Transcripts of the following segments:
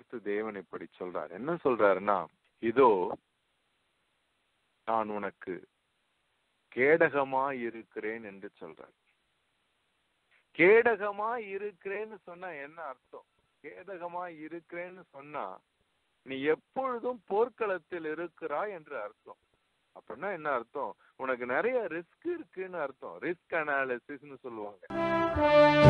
பார்த்து தேவன் இப்படி சொல்றார் என்ன சொல்றாருன்னா இதோ நான் உனக்கு கேடகமாய் இருக்கிறேன் என்று சொல்றார் கேடகமாய் இருக்கிறேன்னு சொன்னா என்ன அர்த்தம் கேடகமாய் இருக்கிறேன்னு சொன்னா நீ எப்பொழுதும் போர்க்களத்தில் இருக்கிறாய் என்று அர்த்தம் அப்படின்னா என்ன அர்த்தம் உனக்கு நிறைய ரிஸ்க் இருக்குன்னு அர்த்தம் ரிஸ்க் அனாலிசிஸ்னு சொல்லுவாங்க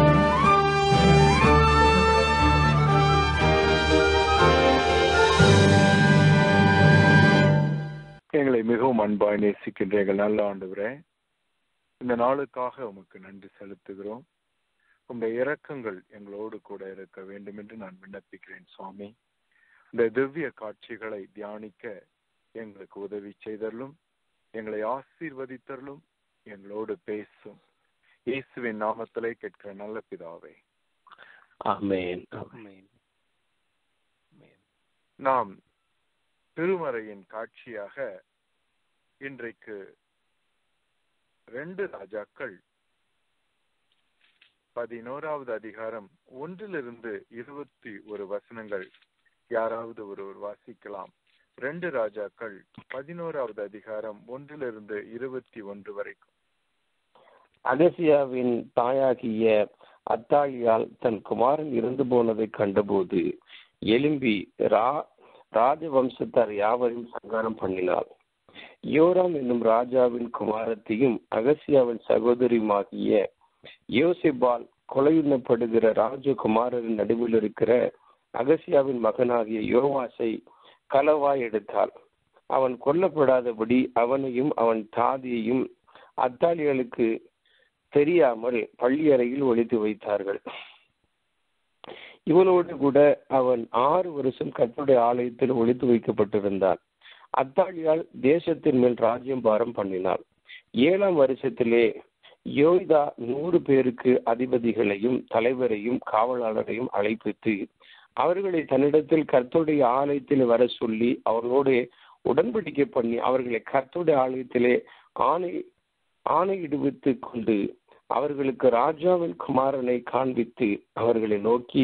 எங்களை மிகவும் அன்பாய் நேசிக்கின்ற எங்கள் நல்ல ஆண்டவரே இந்த நாளுக்காக உமக்கு நன்றி செலுத்துகிறோம் உங்களுடைய இரக்கங்கள் எங்களோடு கூட இருக்க வேண்டும் என்று நான் விண்ணப்பிக்கிறேன் சுவாமி இந்த திவ்ய காட்சிகளை தியானிக்க எங்களுக்கு உதவி செய்தரலும் எங்களை ஆசீர்வதித்தரலும் எங்களோடு பேசும் இயேசுவின் நாமத்திலே கேட்கிற நல்ல பிதாவே ஆமென் ஆமென் நாம் திருமறையின் காட்சியாக இன்றைக்கு ரெண்டு ராஜாக்கள் பதினோராவது அதிகாரம் ஒன்றிலிருந்து இருபத்தி ஒரு வசனங்கள் யாராவது ஒருவர் வாசிக்கலாம் ரெண்டு ராஜாக்கள் பதினோராவது அதிகாரம் ஒன்றிலிருந்து இருபத்தி ஒன்று வரைக்கும் அகசியாவின் தாயாகிய அத்தாளியால் தன் குமாரன் இறந்து போனதை கண்டபோது எலும்பி ரா ராஜவம்சத்தார் யாவரையும் சங்காரம் பண்ணினாள் யோராம் என்னும் ராஜாவின் குமாரத்தையும் அகசியாவின் சகோதரியுமாகிய யோசிபால் கொலையுண்ணப்படுகிற ராஜகுமாரரின் நடுவில் இருக்கிற அகசியாவின் மகனாகிய யோவாசை களவாய் எடுத்தாள் அவன் கொல்லப்படாதபடி அவனையும் அவன் தாதியையும் அத்தாலிகளுக்கு தெரியாமல் பள்ளியறையில் ஒழித்து வைத்தார்கள் இவனோடு கூட அவன் ஆறு வருஷம் கர்த்தருடைய ஆலயத்தில் ஒழித்து வைக்கப்பட்டிருந்தான் அத்தாலியால் தேசத்தின் மேல் ராஜ்யம் பாரம் பண்ணினாள் ஏழாம் வருஷத்திலே யோய்தா நூறு பேருக்கு அதிபதிகளையும் தலைவரையும் காவலாளரையும் அழைப்பித்து அவர்களை தன்னிடத்தில் கர்த்தருடைய ஆலயத்தில் வர சொல்லி அவர்களோடு உடன்படிக்கை பண்ணி அவர்களை கர்த்தருடைய ஆலயத்திலே ஆணை ஆணையிடுவித்து கொண்டு அவர்களுக்கு ராஜாவின் குமாரனை காண்பித்து அவர்களை நோக்கி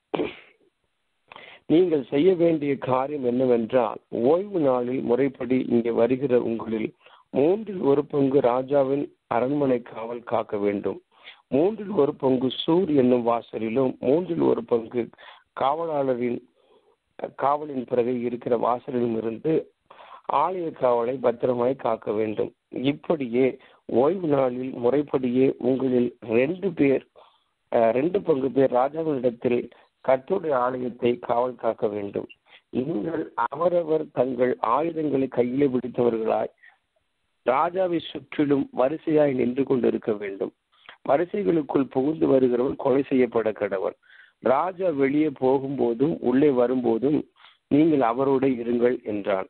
நீங்கள் செய்ய வேண்டிய காரியம் என்னவென்றால் ஓய்வு நாளில் முறைப்படி இங்கே வருகிற உங்களில் மூன்றில் ஒரு பங்கு ராஜாவின் அரண்மனை காவல் காக்க வேண்டும் மூன்றில் ஒரு பங்கு சூர் என்னும் வாசலிலும் மூன்றில் ஒரு பங்கு காவலாளரின் காவலின் பிறகு இருக்கிற வாசலிலும் இருந்து ஆலய காவலை பத்திரமாய் காக்க வேண்டும் இப்படியே ஓய்வு நாளில் முறைப்படியே உங்களில் ரெண்டு பேர் ரெண்டு பங்கு பேர் ராஜாவினிடத்தில் கர்த்தருடைய ஆலயத்தை காவல் காக்க வேண்டும் நீங்கள் அவரவர் தங்கள் ஆயுதங்களை கையிலே பிடித்தவர்களாய் ராஜாவை சுற்றிலும் வரிசையாய் நின்று கொண்டிருக்க வேண்டும் வரிசைகளுக்குள் புகுந்து வருகிறவன் கொலை செய்யப்பட கடவன் ராஜா வெளியே போகும்போதும் உள்ளே வரும்போதும் நீங்கள் அவரோட இருங்கள் என்றான்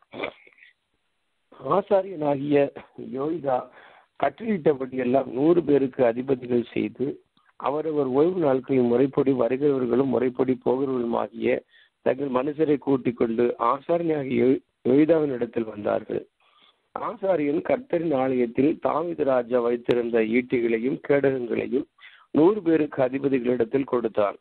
ஆசாரியனாகிய யோய்தா கட்டளிட்டபடியெல்லாம் நூறு பேருக்கு அதிபதிகள் செய்து அவரவர் ஓய்வு நாட்களில் முறைப்படி வருகிறவர்களும் முறைப்படி போகிறவர்களுமாகிய தங்கள் மனுஷரை கூட்டிக் கொண்டு ஆசாரியனாகிய யோய்தாவின் இடத்தில் வந்தார்கள் ஆசாரியன் கர்த்தரின் ஆலயத்தில் தாவித ராஜா வைத்திருந்த ஈட்டிகளையும் கேடகங்களையும் நூறு பேருக்கு அதிபதிகளிடத்தில் கொடுத்தார்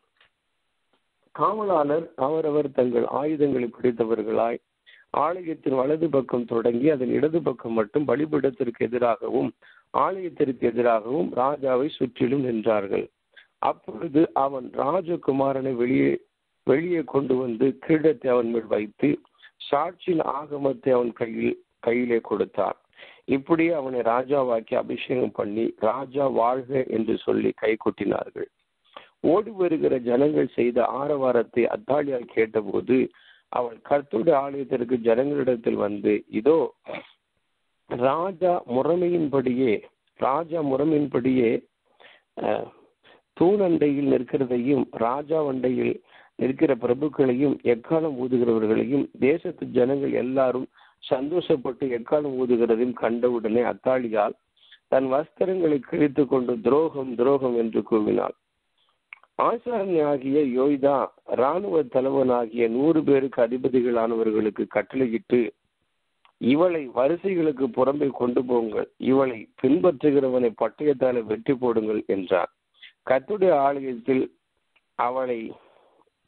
காவலாளர் அவரவர் தங்கள் ஆயுதங்களை பிடித்தவர்களாய் ஆலயத்தின் வலது பக்கம் தொடங்கி அதன் இடது பக்கம் மட்டும் பலிபீடத்திற்கு எதிராகவும் ஆலயத்திற்கு எதிராகவும் ராஜாவை சுற்றிலும் நின்றார்கள் அப்பொழுது அவன் ராஜகுமாரனை வெளியே வெளியே கொண்டு வந்து கிரீடத்தை அவன் மேல் வைத்து சாட்சியின் ஆகமத்தை அவன் கையில் கையிலே கொடுத்தார் இப்படி அவனை ராஜாவாக்கி அபிஷேகம் பண்ணி ராஜா வாழ்க என்று சொல்லி கை கொட்டினார்கள் ஓடி வருகிற ஜனங்கள் செய்த ஆரவாரத்தை அத்தாலியால் கேட்டபோது அவள் கர்த்தருடைய ஆலயத்திற்கு ஜனங்களிடத்தில் வந்து இதோ ராஜா முறைமையின்படியே ராஜா முறைமையின்படியே தூணண்டையில் நிற்கிறதையும் ராஜா வண்டையில் நிற்கிற பிரபுக்களையும் எக்காலம் ஊதுகிறவர்களையும் தேசத்து ஜனங்கள் எல்லாரும் சந்தோஷப்பட்டு எக்காலம் ஊதுகிறதையும் கண்டவுடனே அத்தாளியால் தன் வஸ்திரங்களை கிழித்து கொண்டு துரோகம் துரோகம் என்று கூவினாள் ஆசாரணியாகிய யோய்தா இராணுவ தலைவனாகிய நூறு பேருக்கு அதிபதிகளானவர்களுக்கு கட்டளையிட்டு இவளை வரிசைகளுக்கு புறம்பே கொண்டு போங்கள் இவளை பின்பற்றுகிறவனை பட்டயத்தால வெட்டி போடுங்கள் என்றார் கத்துடைய ஆலயத்தில் அவளை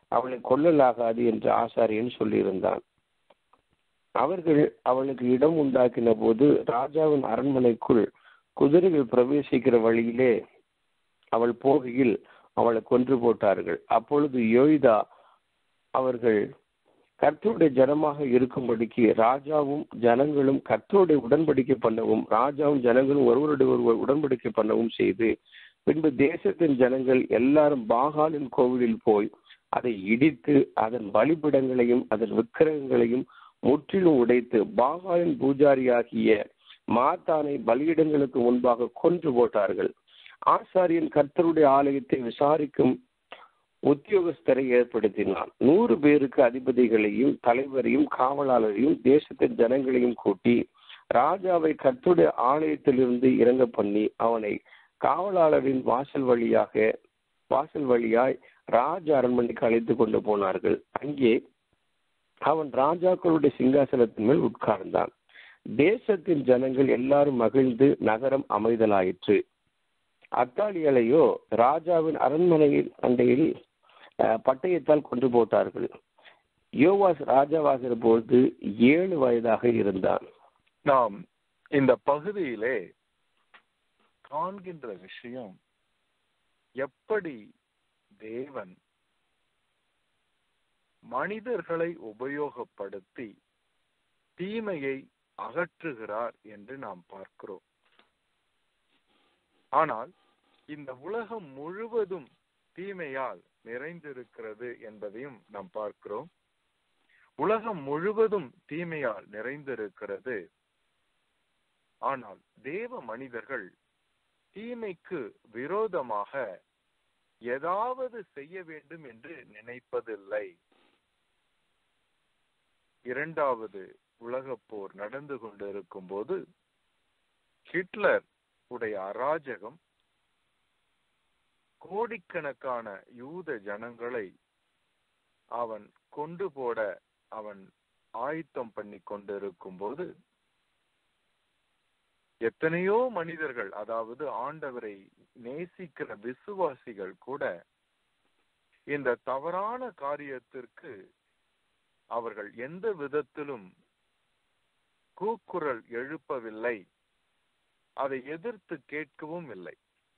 அவளை கொல்லலாகாது என்று ஆசாரியன் சொல்லியிருந்தான் அவர்கள் அவளுக்கு இடம் உண்டாக்கின போது ராஜாவின் அரண்மனைக்குள் குதிரைகள் பிரவேசிக்கிற வழியிலே அவள் போகையில் அவளை கொன்று போட்டார்கள் அப்பொழுது யோய்தா அவர்கள் கர்த்தருடைய ஜனமாக இருக்கும்படிக்கு ராஜாவும் ஜனங்களும் கர்த்தருடைய உடன்படிக்கை பண்ணவும் ராஜாவும் ஜனங்களும் ஒருவருடைய ஒருவர் உடன்படிக்கை பண்ணவும் செய்து பின்பு தேசத்தின் ஜனங்கள் எல்லாரும் பாகாலின் கோவிலில் போய் அதை இடித்து அதன் பலிபிடங்களையும் அதன் விக்கிரகங்களையும் முற்றிலும் உடைத்து பாகாலின் பூஜாரியாகிய மாத்தானை பலியிடங்களுக்கு முன்பாக கொன்று போட்டார்கள் ஆசாரியன் கர்த்தருடைய ஆலயத்தை விசாரிக்கும் உத்தியோகஸ்தரை ஏற்படுத்தினான் நூறு பேருக்கு அதிபதிகளையும் தலைவரையும் காவலாளரையும் தேசத்தின் ஜனங்களையும் கூட்டி ராஜாவை கர்த்தருடைய ஆலயத்திலிருந்து இறங்க பண்ணி அவனை காவலாளரின் வாசல் வழியாக வாசல் வழியாய் ராஜ அரண்மனைக்கு அழைத்து கொண்டு போனார்கள் அங்கே அவன் ராஜாக்களுடைய சிங்காசனத்தின் மேல் உட்கார்ந்தான் தேசத்தின் ஜனங்கள் எல்லாரும் மகிழ்ந்து நகரம் அமைதலாயிற்று அத்தாலியலையோ ராஜாவின் அரண்மனையின் அண்டையில் பட்டயத்தால் கொண்டு போட்டார்கள் யோவாஸ் ராஜாவாகிற போது ஏழு வயதாக இருந்தான் நாம் இந்த பகுதியிலே காண்கின்ற விஷயம் எப்படி தேவன் மனிதர்களை உபயோகப்படுத்தி தீமையை அகற்றுகிறார் என்று நாம் பார்க்கிறோம் ஆனால் இந்த உலகம் முழுவதும் தீமையால் நிறைந்திருக்கிறது என்பதையும் நாம் பார்க்கிறோம் உலகம் முழுவதும் தீமையால் நிறைந்திருக்கிறது ஆனால் தேவ மனிதர்கள் தீமைக்கு விரோதமாக ஏதாவது செய்ய வேண்டும் என்று நினைப்பதில்லை இரண்டாவது உலகப் போர் நடந்து கொண்டிருக்கும் போது ஹிட்லர் உடைய அராஜகம் கோடிக்கணக்கான யூத ஜனங்களை அவன் கொண்டு போட அவன் ஆயத்தம் பண்ணி கொண்டிருக்கும் போது எத்தனையோ மனிதர்கள் அதாவது ஆண்டவரை நேசிக்கிற விசுவாசிகள் கூட இந்த தவறான காரியத்திற்கு அவர்கள் எந்த விதத்திலும் கூக்குரல் எழுப்பவில்லை அதை எதிர்த்து கேட்கவும் இல்லை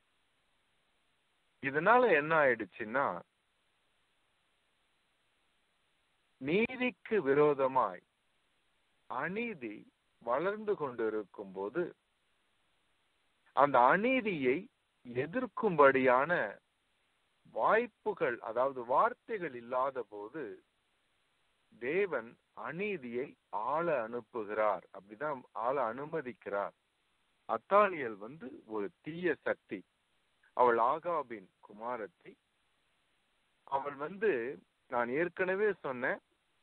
இதனால என்ன ஆயிடுச்சுன்னா நீதிக்கு விரோதமாய் அநீதி வளர்ந்து கொண்டிருக்கும் போது அந்த அநீதியை எதிர்க்கும்படியான வாய்ப்புகள் அதாவது வார்த்தைகள் இல்லாத போது தேவன் அநீதியை ஆள அனுப்புகிறார் அப்படிதான் ஆள அனுமதிக்கிறார் அத்தாலியல் வந்து ஒரு தீய சக்தி அவள் ஆகாபின் குமாரத்தி அவள் வந்து நான் ஏற்கனவே சொன்னேன்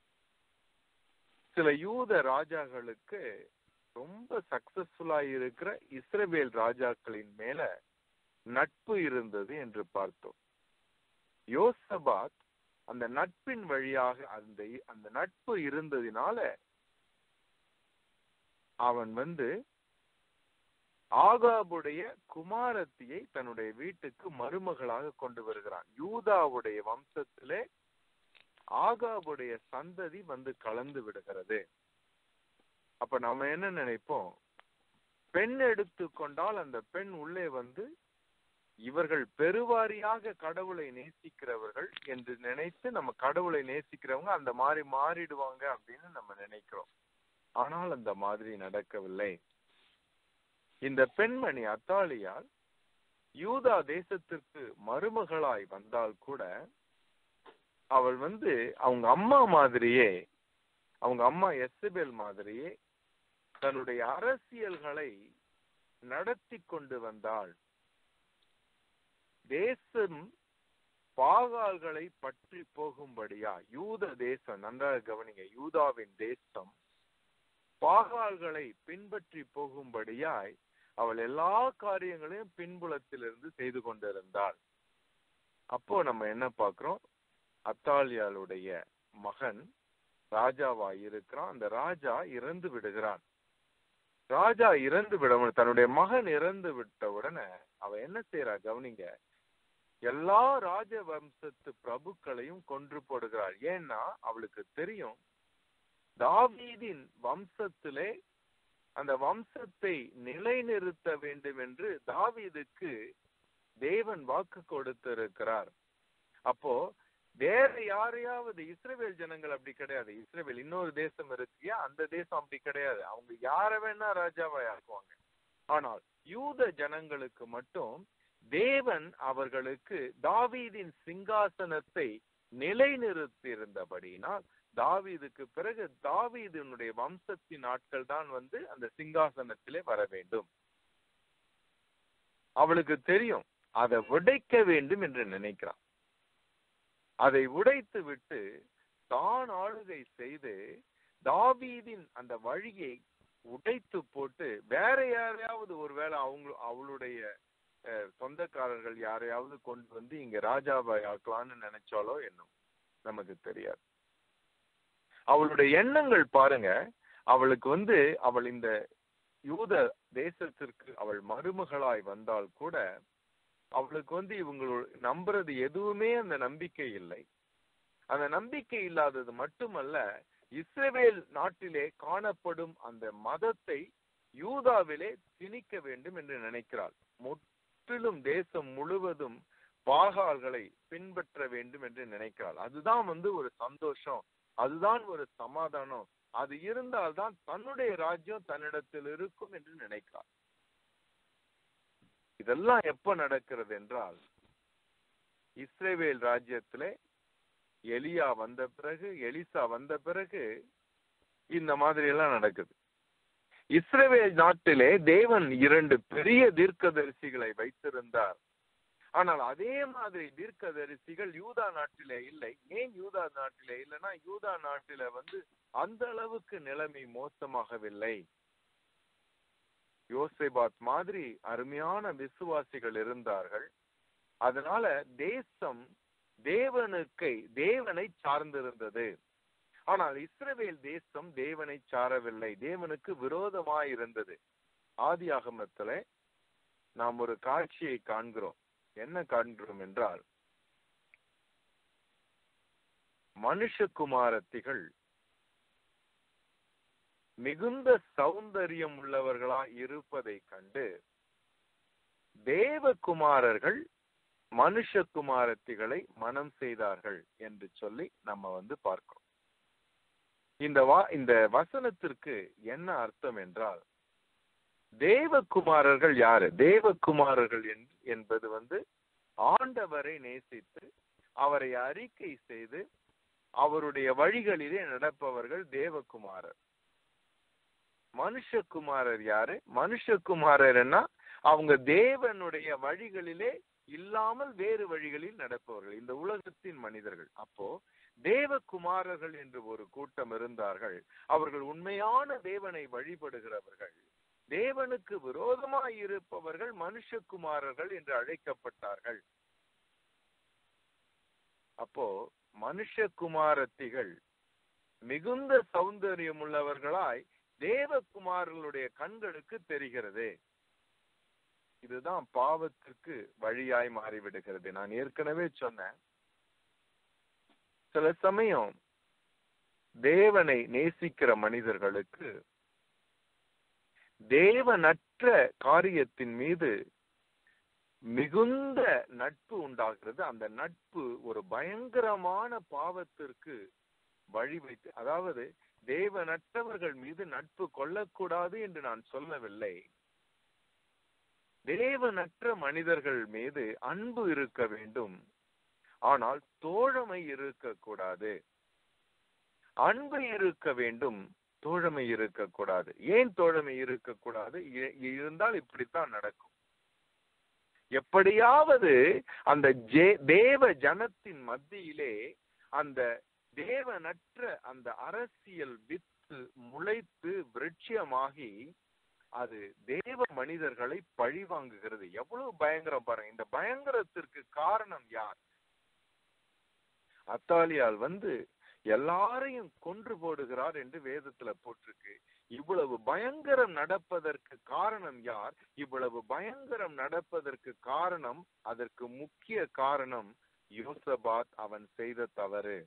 சில யூத ராஜாக்களுக்கு ரொம்ப சக்சஸ்ஃபுல்லா இருக்கிற இஸ்ரேல் ராஜாக்களின் மேல நட்பு இருந்தது என்று பார்த்தோம் யோசபாத் அந்த நட்பின் வழியாக அந்த அந்த நட்பு இருந்ததினால அவன் வந்து ஆகாபுடைய குமாரத்தியை தன்னுடைய வீட்டுக்கு மருமகளாக கொண்டு வருகிறான் யூதாவுடைய வம்சத்திலே ஆகாபுடைய சந்ததி வந்து கலந்து விடுகிறது அப்ப நம்ம என்ன நினைப்போம் பெண் எடுத்து கொண்டால் அந்த பெண் உள்ளே வந்து இவர்கள் பெருவாரியாக கடவுளை நேசிக்கிறவர்கள் என்று நினைத்து நம்ம கடவுளை நேசிக்கிறவங்க அந்த மாதிரி மாறிடுவாங்க அப்படின்னு நம்ம நினைக்கிறோம் ஆனால் அந்த மாதிரி நடக்கவில்லை இந்த பெண்மணி அத்தாலியால் யூதா தேசத்திற்கு மருமகளாய் வந்தால் கூட அவள் வந்து அவங்க அம்மா மாதிரியே அவங்க அம்மா எஸ்எபேல் மாதிரியே தன்னுடைய அரசியல்களை நடத்தி கொண்டு வந்தாள் தேசம் பாகால்களை பற்றி போகும்படியா யூத தேசம் நன்றாக கவனிங்க யூதாவின் தேசம் பாகால்களை பின்பற்றி போகும்படியாய் அவள் எல்லா காரியங்களையும் பின்புலத்திலிருந்து செய்து கொண்டிருந்தாள் அப்போ நம்ம என்ன பாக்குறோம் அத்தாலியாளுடைய மகன் ராஜாவாய் இருக்கிறான் அந்த ராஜா இறந்து விடுகிறான் ராஜா இறந்து விட தன்னுடைய மகன் இறந்து விட்ட உடனே அவ என்ன செய்யறா கவனிங்க எல்லா ராஜவம்சத்து பிரபுக்களையும் கொன்று போடுகிறார் ஏன்னா அவளுக்கு தெரியும் தாவீதின் வம்சத்திலே அந்த வம்சத்தை நிலைநிறுத்த வேண்டும் என்று தாவீதுக்கு தேவன் வாக்கு கொடுத்திருக்கிறார் அப்போ வேற யாரையாவது இஸ்ரேல் ஜனங்கள் அப்படி கிடையாது இஸ்ரேல் இன்னொரு தேசம் இருக்கியா அந்த தேசம் அப்படி கிடையாது அவங்க யார வேணா ராஜாவை ஆக்குவாங்க ஆனால் யூத ஜனங்களுக்கு மட்டும் தேவன் அவர்களுக்கு தாவீதின் சிங்காசனத்தை நிலைநிறுத்தி இருந்தபடியினால் தாவீதுக்கு பிறகு தாவீதினுடைய வம்சத்தின் ஆட்கள் தான் வந்து அந்த சிங்காசனத்திலே வர வேண்டும் அவளுக்கு தெரியும் அதை உடைக்க வேண்டும் என்று நினைக்கிறான் அதை உடைத்து விட்டு தான் ஆளுகை செய்து தாவீதின் அந்த வழியை உடைத்து போட்டு வேற யாரையாவது ஒருவேளை அவங்க அவளுடைய சொந்தக்காரர்கள் யாரையாவது கொண்டு வந்து இங்க ராஜாவை ஆக்கலாம்னு நினைச்சாலோ என்னும் நமக்கு தெரியாது அவளுடைய எண்ணங்கள் பாருங்க அவளுக்கு வந்து அவள் இந்த யூத தேசத்திற்கு அவள் மருமகளாய் வந்தால் கூட அவளுக்கு வந்து இவங்களோட நம்புறது எதுவுமே அந்த நம்பிக்கை இல்லை அந்த நம்பிக்கை இல்லாதது மட்டுமல்ல இஸ்ரேல் நாட்டிலே காணப்படும் அந்த மதத்தை யூதாவிலே திணிக்க வேண்டும் என்று நினைக்கிறாள் முற்றிலும் தேசம் முழுவதும் பாகால்களை பின்பற்ற வேண்டும் என்று நினைக்கிறாள் அதுதான் வந்து ஒரு சந்தோஷம் அதுதான் ஒரு சமாதானம் அது இருந்தால்தான் தன்னுடைய ராஜ்யம் தன்னிடத்தில் இருக்கும் என்று நினைக்கிறார் இதெல்லாம் எப்ப நடக்கிறது என்றால் இஸ்ரேவேல் ராஜ்யத்திலே எலியா வந்த பிறகு எலிசா வந்த பிறகு இந்த மாதிரி எல்லாம் நடக்குது இஸ்ரேவேல் நாட்டிலே தேவன் இரண்டு பெரிய தீர்க்கதரிசிகளை வைத்திருந்தார் ஆனால் அதே மாதிரி தீர்க்கதரிசிகள் யூதா நாட்டிலே இல்லை ஏன் யூதா நாட்டிலே இல்லைன்னா யூதா நாட்டில வந்து அந்த அளவுக்கு நிலைமை மோசமாகவில்லை யோசேபாத் மாதிரி அருமையான விசுவாசிகள் இருந்தார்கள் அதனால தேசம் தேவனுக்கு தேவனை சார்ந்திருந்தது ஆனால் இஸ்ரவேல் தேசம் தேவனை சாரவில்லை தேவனுக்கு விரோதமாய் இருந்தது ஆதி ஆகமத்துல நாம் ஒரு காட்சியை காண்கிறோம் என்ன காண்கிறோம் என்றால் மனுஷகுமாரத்திகள் மிகுந்த சௌந்தரியம் உள்ளவர்களா இருப்பதை கண்டு தேவகுமாரர்கள் மனுஷகுமாரத்திகளை மனம் செய்தார்கள் என்று சொல்லி நம்ம வந்து பார்க்கிறோம் இந்த வா இந்த வசனத்திற்கு என்ன அர்த்தம் என்றால் தேவகுமாரர்கள் யாரு தேவகுமாரர்கள் என்பது வந்து ஆண்டவரை நேசித்து அவரை அறிக்கை செய்து அவருடைய வழிகளிலே நடப்பவர்கள் தேவகுமாரர் மனுஷகுமாரர் யாரு மனுஷகுமாரர்னா அவங்க தேவனுடைய வழிகளிலே இல்லாமல் வேறு வழிகளில் நடப்பவர்கள் இந்த உலகத்தின் மனிதர்கள் அப்போ தேவகுமாரர்கள் என்று ஒரு கூட்டம் இருந்தார்கள் அவர்கள் உண்மையான தேவனை வழிபடுகிறவர்கள் தேவனுக்கு விரோதமாய் இருப்பவர்கள் மனுஷகுமாரர்கள் என்று அழைக்கப்பட்டார்கள் அப்போ மனுஷகுமாரத்திகள் மிகுந்த சௌந்தரியம் உள்ளவர்களாய் தேவகுமாரர்களுடைய கண்களுக்கு தெரிகிறது இதுதான் பாவத்திற்கு வழியாய் மாறிவிடுகிறது நான் ஏற்கனவே சொன்னேன் சில சமயம் தேவனை நேசிக்கிற மனிதர்களுக்கு தேவனற்ற காரியத்தின் மீது மிகுந்த நட்பு உண்டாகிறது அந்த நட்பு ஒரு பயங்கரமான பாவத்திற்கு வழி வைத்து அதாவது தேவனற்றவர்கள் மீது நட்பு கொள்ளக்கூடாது என்று நான் சொல்லவில்லை தேவனற்ற மனிதர்கள் மீது அன்பு இருக்க வேண்டும் ஆனால் தோழமை இருக்கக்கூடாது அன்பு இருக்க வேண்டும் தோழமை இருக்கக்கூடாது ஏன் தோழமை இருக்கக்கூடாது இருந்தால் இப்படித்தான் நடக்கும் எப்படியாவது அந்த தேவ ஜனத்தின் மத்தியிலே அந்த தேவனற்ற அந்த அரசியல் வித்து முளைத்து விருட்சியமாகி அது தேவ மனிதர்களை பழி வாங்குகிறது எவ்வளவு பயங்கரம் பாருங்க இந்த பயங்கரத்திற்கு காரணம் யார் அத்தாலியால் வந்து எல்லாரையும் கொன்று போடுகிறார் என்று வேதத்துல போட்டிருக்கு இவ்வளவு பயங்கரம் நடப்பதற்கு காரணம் யார் இவ்வளவு பயங்கரம் நடப்பதற்கு காரணம் அதற்கு முக்கிய காரணம் யோசபாத் அவன் செய்த தவறு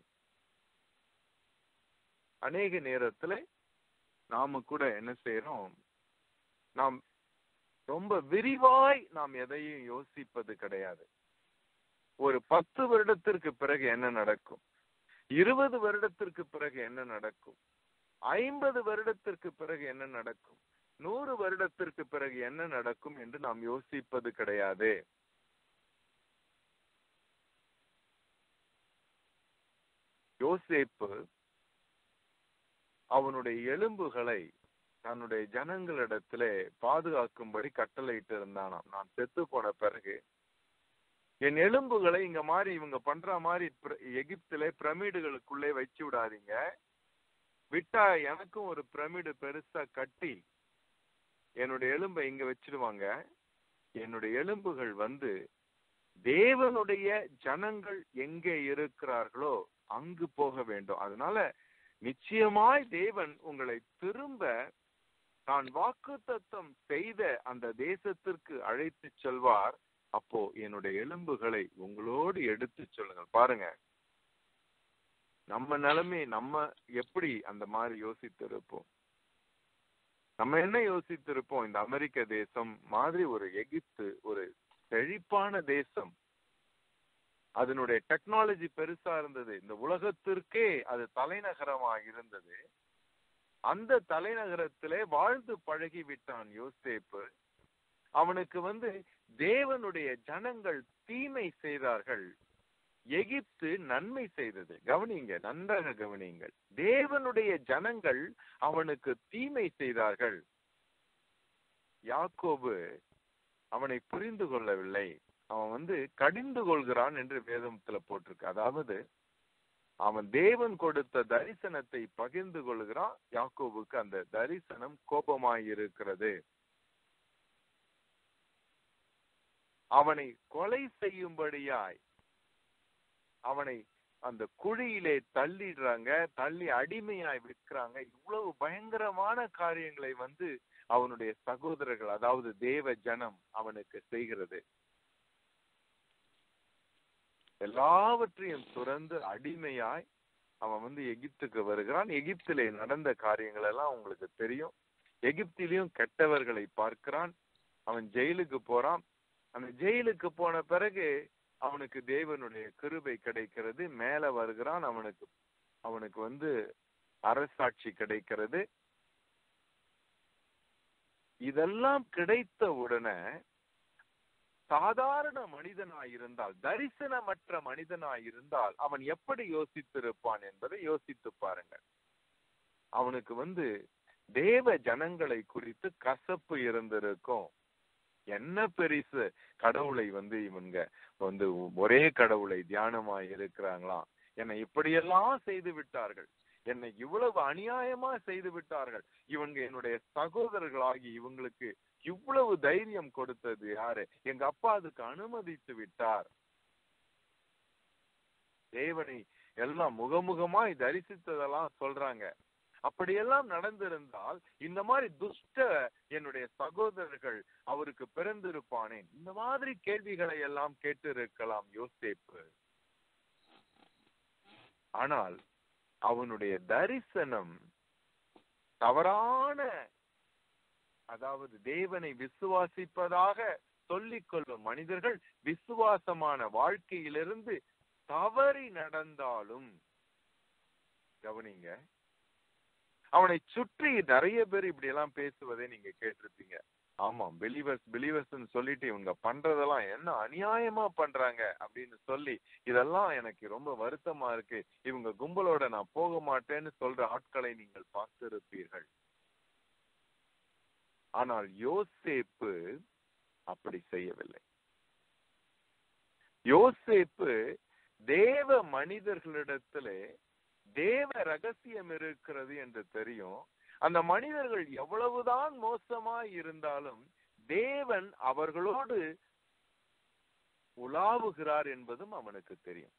அநேக நேரத்துல நாம கூட என்ன செய்யறோம் நாம் ரொம்ப விரிவாய் நாம் எதையும் யோசிப்பது கிடையாது ஒரு பத்து வருடத்திற்கு பிறகு என்ன நடக்கும் இருபது வருடத்திற்கு பிறகு என்ன நடக்கும் ஐம்பது வருடத்திற்கு பிறகு என்ன நடக்கும் நூறு வருடத்திற்கு பிறகு என்ன நடக்கும் என்று நாம் யோசிப்பது கிடையாது யோசேப்பு அவனுடைய எலும்புகளை தன்னுடைய ஜனங்களிடத்திலே பாதுகாக்கும்படி கட்டளையிட்டு இருந்தானாம் நான் செத்து போன பிறகு என் எலும்புகளை இங்க மாதிரி இவங்க பண்ற மாதிரி எகிப்திலே பிரமிடுகளுக்குள்ளே வச்சு விடாதீங்க விட்டா எனக்கும் ஒரு பிரமிடு பெருசா கட்டி என்னுடைய எலும்பை இங்க வச்சிடுவாங்க என்னுடைய எலும்புகள் வந்து தேவனுடைய ஜனங்கள் எங்கே இருக்கிறார்களோ அங்கு போக வேண்டும் அதனால நிச்சயமாய் தேவன் உங்களை திரும்ப தான் வாக்கு தத்தம் செய்த அந்த தேசத்திற்கு அழைத்து செல்வார் அப்போ என்னுடைய எலும்புகளை உங்களோடு எடுத்து சொல்லுங்கள் பாருங்க நம்ம நிலைமை நம்ம எப்படி அந்த மாதிரி யோசித்திருப்போம் நம்ம என்ன யோசித்திருப்போம் இந்த அமெரிக்க தேசம் மாதிரி ஒரு எகிப்து ஒரு செழிப்பான தேசம் அதனுடைய டெக்னாலஜி பெருசா இருந்தது இந்த உலகத்திற்கே அது தலைநகரமாக இருந்தது அந்த தலைநகரத்திலே வாழ்ந்து பழகி விட்டான் யோசேப்பு அவனுக்கு வந்து தேவனுடைய ஜனங்கள் தீமை செய்தார்கள் எகிப்து நன்மை செய்தது கவனிங்க நன்றாக கவனிங்கள் தேவனுடைய ஜனங்கள் அவனுக்கு தீமை செய்தார்கள் யாக்கோபு அவனை புரிந்து கொள்ளவில்லை அவன் வந்து கடிந்து கொள்கிறான் என்று வேதத்துல போட்டிருக்கு அதாவது அவன் தேவன் கொடுத்த தரிசனத்தை பகிர்ந்து கொள்கிறான் யாக்கோபுக்கு அந்த தரிசனம் கோபமாயிருக்கிறது அவனை கொலை செய்யும்படியாய் அவனை அந்த குழியிலே தள்ளிடுறாங்க தள்ளி அடிமையாய் விற்கிறாங்க இவ்வளவு பயங்கரமான காரியங்களை வந்து அவனுடைய சகோதரர்கள் அதாவது தேவ ஜனம் அவனுக்கு செய்கிறது எல்லாவற்றையும் துறந்து அடிமையாய் அவன் வந்து எகிப்துக்கு வருகிறான் எகிப்திலே நடந்த காரியங்கள் எல்லாம் உங்களுக்கு தெரியும் எகிப்திலையும் கெட்டவர்களை பார்க்கிறான் அவன் ஜெயிலுக்கு போறான் அந்த ஜெயிலுக்கு போன பிறகு அவனுக்கு தேவனுடைய கிருபை கிடைக்கிறது மேல வருகிறான் அவனுக்கு அவனுக்கு வந்து அரசாட்சி கிடைக்கிறது இதெல்லாம் கிடைத்த உடனே சாதாரண மனிதனாய் இருந்தால் தரிசனமற்ற மனிதனாய் இருந்தால் அவன் எப்படி யோசித்திருப்பான் என்பதை யோசித்து பாருங்கள் அவனுக்கு வந்து தேவ ஜனங்களை குறித்து கசப்பு இருந்திருக்கும் என்ன பெரிசு கடவுளை வந்து இவங்க வந்து ஒரே கடவுளை தியானமாய் இருக்கிறாங்களாம் என்னை இப்படியெல்லாம் செய்து விட்டார்கள் என்னை இவ்வளவு அநியாயமா செய்து விட்டார்கள் இவங்க என்னுடைய சகோதரர்களாகி இவங்களுக்கு இவ்வளவு தைரியம் கொடுத்தது யாரு எங்க அப்பா அதுக்கு அனுமதித்து விட்டார் தேவனை எல்லாம் முகமுகமாய் தரிசித்ததெல்லாம் சொல்றாங்க அப்படியெல்லாம் நடந்திருந்தால் இந்த மாதிரி துஷ்ட என்னுடைய சகோதரர்கள் அவருக்கு பிறந்திருப்பானேன் இந்த மாதிரி கேள்விகளை எல்லாம் கேட்டு இருக்கலாம் யோசேப்பு ஆனால் அவனுடைய தரிசனம் தவறான அதாவது தேவனை விசுவாசிப்பதாக சொல்லிக் கொள்ளும் மனிதர்கள் விசுவாசமான வாழ்க்கையிலிருந்து தவறி நடந்தாலும் கவனிங்க அவனை சுற்றி நிறைய பேர் இப்படி எல்லாம் பேசுவதை நீங்க கேட்டிருப்பீங்க ஆமா பிலீவர்ஸ் பிலீவர்ஸ் சொல்லிட்டு இவங்க பண்றதெல்லாம் என்ன அநியாயமா பண்றாங்க அப்படின்னு சொல்லி இதெல்லாம் எனக்கு ரொம்ப வருத்தமா இருக்கு இவங்க கும்பலோட நான் போக மாட்டேன்னு சொல்ற ஆட்களை நீங்கள் பார்த்திருப்பீர்கள் ஆனால் யோசேப்பு அப்படி செய்யவில்லை யோசேப்பு தேவ மனிதர்களிடத்திலே தேவ ரகசியம் இருக்கிறது என்று தெரியும் அந்த மனிதர்கள் எவ்வளவுதான் மோசமாய் இருந்தாலும் தேவன் அவர்களோடு உலாவுகிறார் என்பதும் அவனுக்கு தெரியும்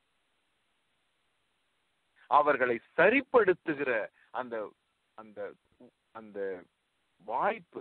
அவர்களை சரிப்படுத்துகிற அந்த அந்த அந்த வாய்ப்பு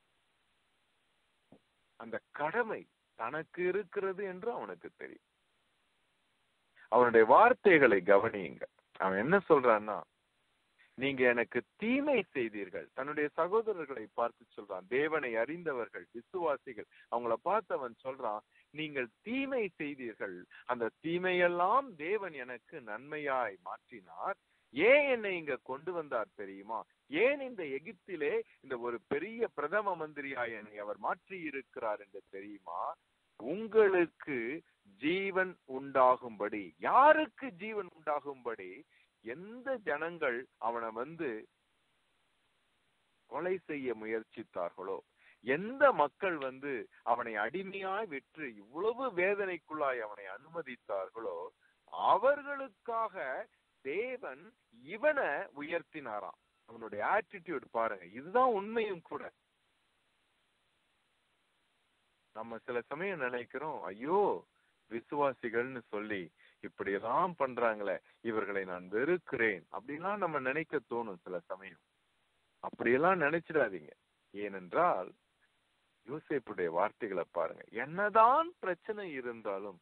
அந்த கடமை தனக்கு இருக்கிறது என்று அவனுக்கு தெரியும் அவனுடைய வார்த்தைகளை கவனியுங்க அவன் என்ன சொல்றான்னா நீங்க எனக்கு தீமை செய்தீர்கள் தன்னுடைய சகோதரர்களை பார்த்து சொல்றான் தேவனை அறிந்தவர்கள் விசுவாசிகள் அவங்கள பார்த்து அவன் சொல்றான் நீங்கள் தீமை செய்தீர்கள் அந்த தீமையெல்லாம் தேவன் எனக்கு நன்மையாய் மாற்றினார் ஏன் என்னை இங்க கொண்டு வந்தார் தெரியுமா ஏன் இந்த எகிப்திலே இந்த ஒரு பெரிய பிரதம மந்திரியாய் என்னை அவர் மாற்றி இருக்கிறார் என்று தெரியுமா உங்களுக்கு ஜீவன் உண்டாகும்படி யாருக்கு ஜீவன் உண்டாகும்படி எந்த ஜனங்கள் அவனை வந்து கொலை செய்ய முயற்சித்தார்களோ எந்த மக்கள் வந்து அவனை அடிமையாய் விற்று இவ்வளவு வேதனைக்குள்ளாய் அவனை அனுமதித்தார்களோ அவர்களுக்காக தேவன் இவனை உயர்த்தினாராம் அவனுடைய ஆட்டிடியூட் பாருங்க இதுதான் உண்மையும் கூட நம்ம சில சமயம் நினைக்கிறோம் ஐயோ விசுவாசிகள்னு சொல்லி இப்படி எல்லாம் பண்றாங்களே இவர்களை நான் வெறுக்கிறேன் அப்படிலாம் நம்ம நினைக்க தோணும் சில சமயம் அப்படியெல்லாம் நினைச்சிடாதீங்க ஏனென்றால் யோசேப்புடைய வார்த்தைகளை பாருங்க என்னதான் பிரச்சனை இருந்தாலும்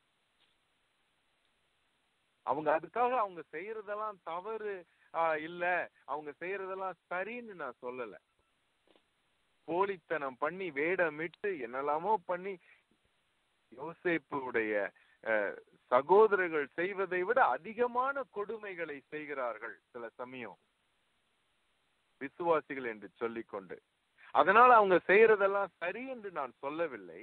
அவங்க அதுக்காக அவங்க செய்யறதெல்லாம் தவறு ஆஹ் இல்ல அவங்க செய்யறதெல்லாம் சரின்னு நான் சொல்லல போலித்தனம் பண்ணி வேடமிட்டு என்னெல்லாமோ பண்ணி யோசேப்புடைய சகோதரர்கள் செய்வதை விட அதிகமான கொடுமைகளை செய்கிறார்கள் சில சமயம் விசுவாசிகள் என்று சொல்லிக்கொண்டு அதனால அவங்க செய்யறதெல்லாம் சரி என்று நான் சொல்லவில்லை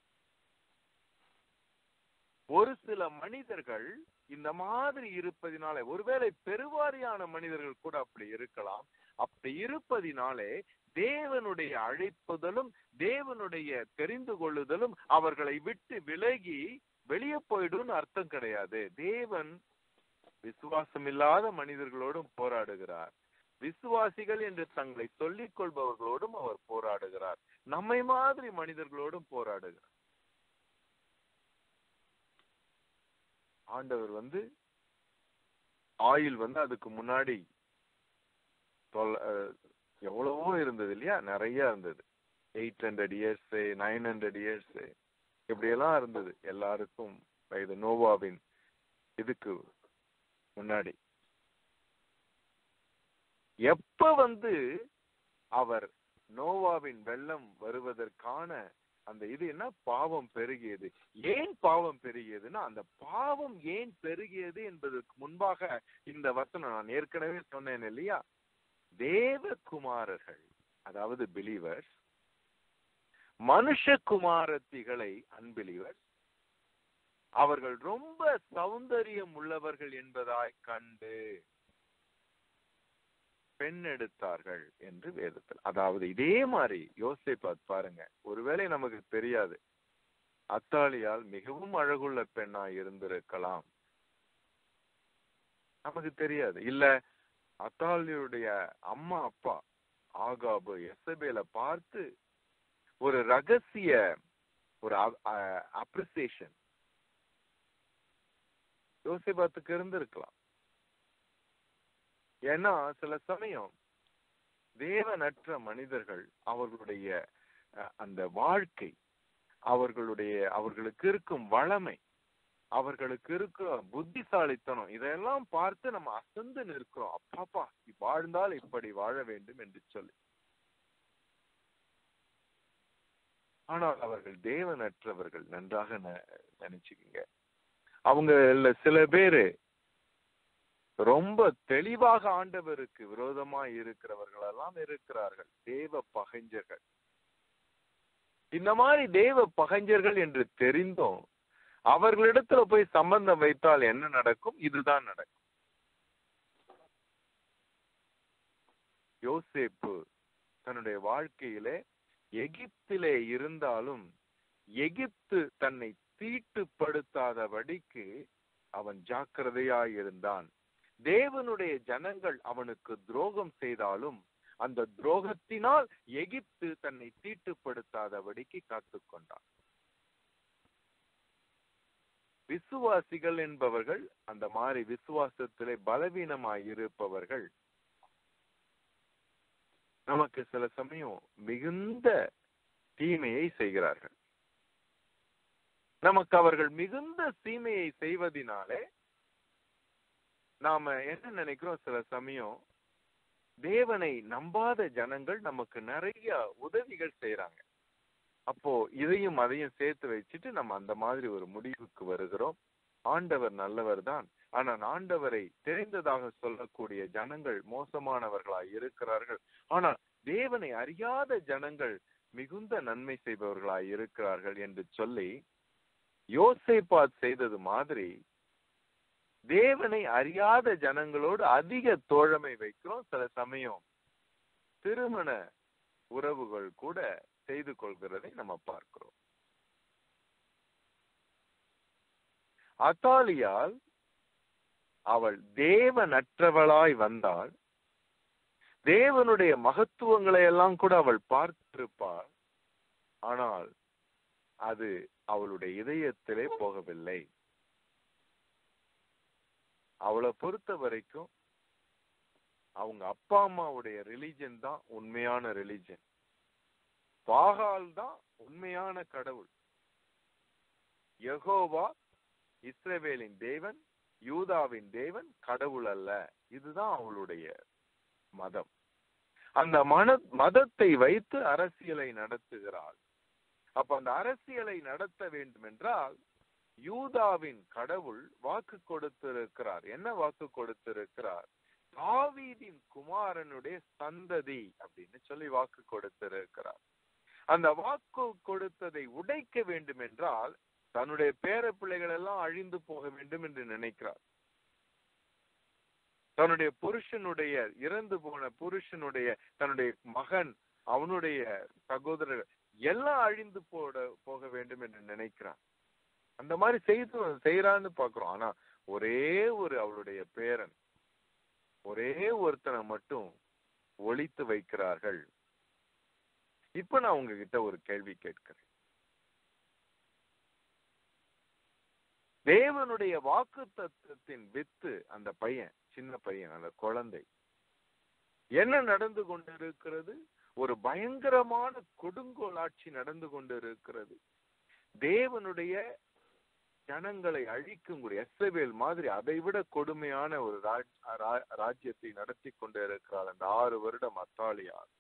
ஒரு சில மனிதர்கள் இந்த மாதிரி இருப்பதினாலே ஒருவேளை பெருவாரியான மனிதர்கள் கூட அப்படி இருக்கலாம் அப்படி இருப்பதினாலே தேவனுடைய அழைப்புதலும் தேவனுடைய தெரிந்து கொள்ளுதலும் அவர்களை விட்டு விலகி வெளியே போயிடும்னு அர்த்தம் கிடையாது தேவன் விசுவாசம் இல்லாத மனிதர்களோடும் போராடுகிறார் விசுவாசிகள் என்று தங்களை சொல்லிக் கொள்பவர்களோடும் அவர் போராடுகிறார் நம்மை மாதிரி மனிதர்களோடும் போராடுகிறார் ஆண்டவர் வந்து ஆயில் வந்து அதுக்கு முன்னாடி எவ்வளவோ இருந்தது இல்லையா நிறைய இருந்தது eight hundred years nine hundred years இப்படியெல்லாம் இருந்தது எல்லாருக்கும் இது நோவாவின் இதுக்கு முன்னாடி எப்ப வந்து அவர் நோவாவின் வெள்ளம் வருவதற்கான அந்த இது என்ன பாவம் பெருகியது ஏன் பாவம் பெருகியதுன்னா அந்த பாவம் ஏன் பெருகியது என்பதற்கு முன்பாக இந்த வசனம் நான் ஏற்கனவே சொன்னேன் இல்லையா தேவகுமாரர்கள் அதாவது பிலீவர்ஸ் மனுஷகுமாரத்திகளை அன்பிலீவர்ஸ் அவர்கள் ரொம்ப சௌந்தரியம் உள்ளவர்கள் என்பதாய் கண்டு பெண் எடுத்தார்கள் என்று வேதத்தில் அதாவது இதே மாதிரி யோசிப்பாத் பாருங்க ஒருவேளை நமக்கு தெரியாது அத்தாலியால் மிகவும் அழகுள்ள பெண்ணாய் இருந்திருக்கலாம் நமக்கு தெரியாது இல்ல அத்தாலியுடைய அம்மா அப்பா ஆகாபு எசபேல பார்த்து ஒரு ரகசிய ஒரு அப்ரிசியேஷன் யோசிபாத்துக்கு இருந்திருக்கலாம் ஏன்னா சில சமயம் தேவனற்ற மனிதர்கள் அவர்களுடைய அந்த வாழ்க்கை அவர்களுடைய அவர்களுக்கு இருக்கும் வளமை அவர்களுக்கு இருக்கிற புத்திசாலித்தனம் இதையெல்லாம் பார்த்து நம்ம அசந்து நிற்கிறோம் அப்பாப்பா வாழ்ந்தால் இப்படி வாழ வேண்டும் என்று சொல்லி ஆனால் அவர்கள் தேவனற்றவர்கள் நன்றாக நினைச்சுக்கீங்க அவங்க சில பேரு ரொம்ப தெளிவாக ஆண்டவருக்கு விரோதமா இருக்கிறவர்கள் எல்லாம் இருக்கிறார்கள் தேவ பகைஞர்கள் இந்த மாதிரி தேவ பகைஞர்கள் என்று தெரிந்தும் அவர்களிடத்துல போய் சம்பந்தம் வைத்தால் என்ன நடக்கும் இதுதான் நடக்கும் யோசேப்பு தன்னுடைய வாழ்க்கையிலே எகிப்திலே இருந்தாலும் எகிப்து தன்னை தீட்டுப்படுத்தாதபடிக்கு அவன் ஜாக்கிரதையாய் இருந்தான் தேவனுடைய ஜனங்கள் அவனுக்கு துரோகம் செய்தாலும் அந்த துரோகத்தினால் எகிப்து தன்னை தீட்டுப்படுத்தாதபடிக்கு காத்துக்கொண்டான் விசுவாசிகள் என்பவர்கள் அந்த மாதிரி விசுவாசத்திலே பலவீனமாய் இருப்பவர்கள் நமக்கு சில சமயம் மிகுந்த தீமையை செய்கிறார்கள் நமக்கு அவர்கள் மிகுந்த தீமையை செய்வதினாலே நாம என்ன நினைக்கிறோம் சில சமயம் தேவனை நம்பாத ஜனங்கள் நமக்கு நிறைய உதவிகள் செய்யறாங்க அப்போ இதையும் அதையும் சேர்த்து வச்சுட்டு நம்ம அந்த மாதிரி ஒரு முடிவுக்கு வருகிறோம் ஆண்டவர் நல்லவர் தான் ஆனால் ஆண்டவரை தெரிந்ததாக சொல்லக்கூடிய ஜனங்கள் மோசமானவர்களாய் இருக்கிறார்கள் ஆனால் தேவனை அறியாத ஜனங்கள் மிகுந்த நன்மை செய்பவர்களாய் இருக்கிறார்கள் என்று சொல்லி யோசேப்பாத் செய்தது மாதிரி தேவனை அறியாத ஜனங்களோடு அதிக தோழமை வைக்கிறோம் சில சமயம் திருமண உறவுகள் கூட செய்து கொள்கிறதை நம்ம பார்க்கிறோம் அத்தாலியால் அவள் தேவனற்றவளாய் வந்தாள் தேவனுடைய மகத்துவங்களை எல்லாம் கூட அவள் பார்த்திருப்பாள் ஆனால் அது அவளுடைய இதயத்திலே போகவில்லை அவளை பொறுத்த வரைக்கும் அவங்க அப்பா அம்மாவுடைய ரிலிஜன் தான் உண்மையான ரிலிஜன் பாகால் தான் உண்மையான கடவுள் யெகோவா இஸ்ரவேலின் தேவன் யூதாவின் தேவன் கடவுள் அல்ல இதுதான் அவளுடைய மதம் அந்த மன மதத்தை வைத்து அரசியலை நடத்துகிறாள் அப்ப அந்த அரசியலை நடத்த வேண்டும் என்றால் யூதாவின் கடவுள் வாக்கு கொடுத்திருக்கிறார் என்ன வாக்கு கொடுத்திருக்கிறார் தாவீதின் குமாரனுடைய சந்ததி அப்படின்னு சொல்லி வாக்கு கொடுத்திருக்கிறார் அந்த வாக்கு கொடுத்ததை உடைக்க வேண்டும் என்றால் தன்னுடைய பேர பிள்ளைகள் எல்லாம் அழிந்து போக வேண்டும் என்று நினைக்கிறார் தன்னுடைய புருஷனுடைய இறந்து போன புருஷனுடைய தன்னுடைய மகன் அவனுடைய சகோதரர் எல்லாம் அழிந்து போட போக வேண்டும் என்று நினைக்கிறான் அந்த மாதிரி செய்து செய்யறான்னு பாக்குறோம் ஆனா ஒரே ஒரு அவளுடைய பேரன் ஒரே ஒருத்தனை மட்டும் ஒழித்து வைக்கிறார்கள் இப்ப நான் உங்ககிட்ட ஒரு கேள்வி கேட்கிறேன் தேவனுடைய வாக்கு தத்துவத்தின் வித்து அந்த பையன் சின்ன பையன் அந்த குழந்தை என்ன நடந்து கொண்டிருக்கிறது ஒரு பயங்கரமான கொடுங்கோல் ஆட்சி நடந்து கொண்டிருக்கிறது தேவனுடைய ஜனங்களை அழிக்கக்கூடிய எஸ்ரவேல் மாதிரி அதை விட கொடுமையான ஒரு ராஜ்யத்தை நடத்தி கொண்டு இருக்கிறார் அந்த ஆறு வருடம் அத்தாலியார்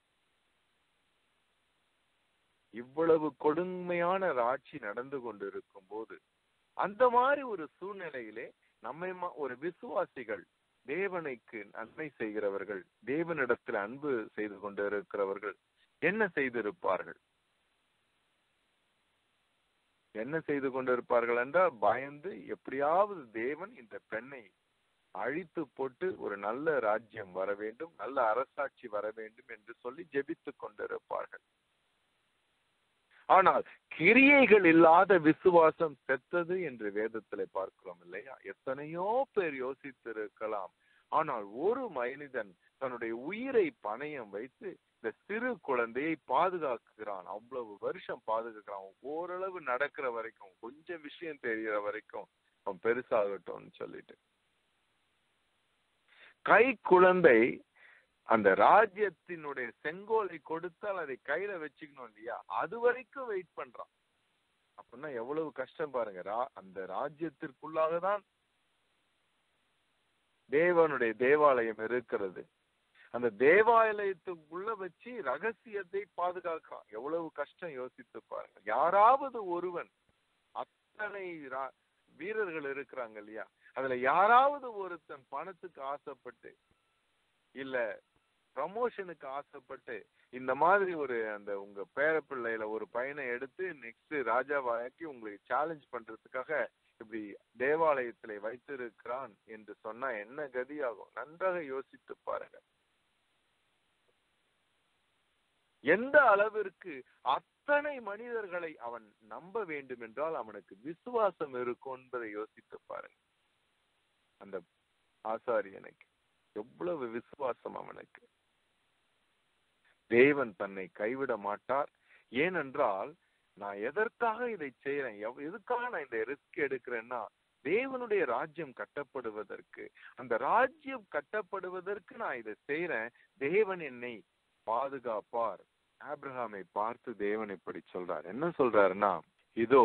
இவ்வளவு கொடுமையான ஆட்சி நடந்து கொண்டிருக்கும் போது அந்த மாதிரி ஒரு சூழ்நிலையிலே நம்மை ஒரு விசுவாசிகள் தேவனைக்கு நன்மை செய்கிறவர்கள் தேவனிடத்தில் அன்பு செய்து கொண்டிருக்கிறவர்கள் என்ன செய்திருப்பார்கள் என்ன செய்து கொண்டிருப்பார்கள் என்றால் பயந்து எப்படியாவது தேவன் இந்த பெண்ணை அழித்து போட்டு ஒரு நல்ல ராஜ்யம் வர வேண்டும் நல்ல அரசாட்சி வர வேண்டும் என்று சொல்லி ஜெபித்து கொண்டிருப்பார்கள் ஆனால் கிரியைகள் இல்லாத விசுவாசம் செத்தது என்று வேதத்திலே பார்க்கிறோம் இல்லையா எத்தனையோ பேர் யோசித்திருக்கலாம் ஆனால் ஒரு மனிதன் தன்னுடைய உயிரை பணயம் வைத்து இந்த சிறு குழந்தையை பாதுகாக்கிறான் அவ்வளவு வருஷம் பாதுகாக்கிறான் ஓரளவு நடக்கிற வரைக்கும் கொஞ்சம் விஷயம் தெரியற வரைக்கும் அவன் பெருசாகட்டும்னு சொல்லிட்டு கை குழந்தை அந்த ராஜ்யத்தினுடைய செங்கோலை கொடுத்தால் அதை கையில வச்சுக்கணும் இல்லையா அது வரைக்கும் வெயிட் பண்றான் அப்படின்னா எவ்வளவு கஷ்டம் பாருங்க அந்த ராஜ்யத்திற்குள்ளாக தான் தேவனுடைய தேவாலயம் இருக்கிறது அந்த தேவாலயத்துக்குள்ள வச்சு ரகசியத்தை பாதுகாக்கிறான் எவ்வளவு கஷ்டம் யோசித்து பாருங்க யாராவது ஒருவன் அத்தனை வீரர்கள் இருக்கிறாங்க இல்லையா அதுல யாராவது ஒருத்தன் பணத்துக்கு ஆசைப்பட்டு இல்ல ப்ரமோஷனுக்கு ஆசைப்பட்டு இந்த மாதிரி ஒரு அந்த உங்க பேர பிள்ளையில ஒரு பையனை எடுத்து நெக்ஸ்ட் ராஜாவாக்கி உங்களுக்கு சேலஞ்ச் பண்றதுக்காக இப்படி தேவாலயத்திலே வைத்திருக்கிறான் என்று சொன்னா என்ன கதியாகும் நன்றாக யோசித்து பாருங்க எந்த அளவிற்கு அத்தனை மனிதர்களை அவன் நம்ப வேண்டும் என்றால் அவனுக்கு விசுவாசம் இருக்கும் என்பதை யோசித்து பாருங்க அந்த ஆசாரியனுக்கு எவ்வளவு விசுவாசம் அவனுக்கு தேவன் தன்னை கைவிட மாட்டார் ஏனென்றால் நான் எதற்காக இதை செய்யறேன் எதுக்காக நான் இந்த ரிஸ்க் எடுக்கிறேன்னா தேவனுடைய ராஜ்யம் கட்டப்படுவதற்கு அந்த ராஜ்யம் கட்டப்படுவதற்கு நான் இதை செய்யறேன் தேவன் என்னை பாதுகாப்பார் ஆப்ரஹாமை பார்த்து தேவன் இப்படி சொல்றார் என்ன சொல்றாருன்னா இதோ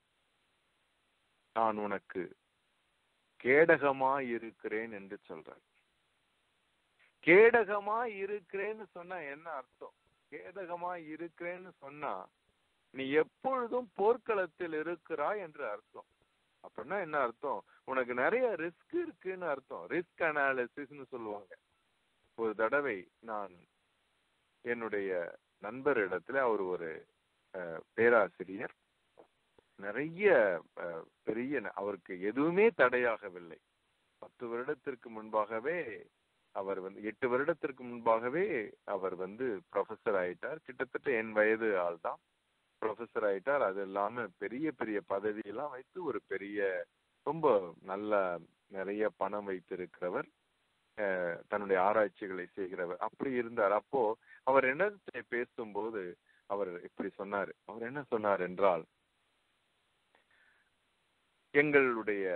நான் உனக்கு கேடகமாய் இருக்கிறேன் என்று சொல்றார் கேடகமாய் இருக்கிறேன்னு சொன்னா என்ன அர்த்தம் கேடகமாய் இருக்கிறேன்னு சொன்னா நீ எப்பொழுதும் போர்க்களத்தில் இருக்கிறாய் என்று அர்த்தம் அப்படின்னா என்ன அர்த்தம் உனக்கு நிறைய ரிஸ்க் இருக்குன்னு அர்த்தம் ரிஸ்க் அனாலிசிஸ்னு சொல்லுவாங்க ஒரு தடவை நான் என்னுடைய நண்பரிடத்துல அவர் ஒரு அஹ், பேராசிரியர் நிறைய அஹ், பெரிய அவருக்கு எதுவுமே தடையாகவில்லை பத்து வருடத்திற்கு முன்பாகவே அவர் வந்து எட்டு வருடத்திற்கு முன்பாகவே அவர் வந்து ப்ரொஃபஸர் ஆயிட்டார் கிட்டத்தட்ட என் வயது ஆள் தான் ப்ரொஃபஸர் ஆயிட்டார் அது இல்லாம பெரிய பெரிய பதவியெல்லாம் வைத்து ஒரு பெரிய ரொம்ப நல்ல நிறைய பணம் வைத்திருக்கிறவர் அஹ், தன்னுடைய ஆராய்ச்சிகளை செய்கிறவர் அப்படி இருந்தார் அப்போ அவர் என்னத்தை பேசும்போது அவர் இப்படி சொன்னார் அவர் என்ன சொன்னார் என்றால் எங்களுடைய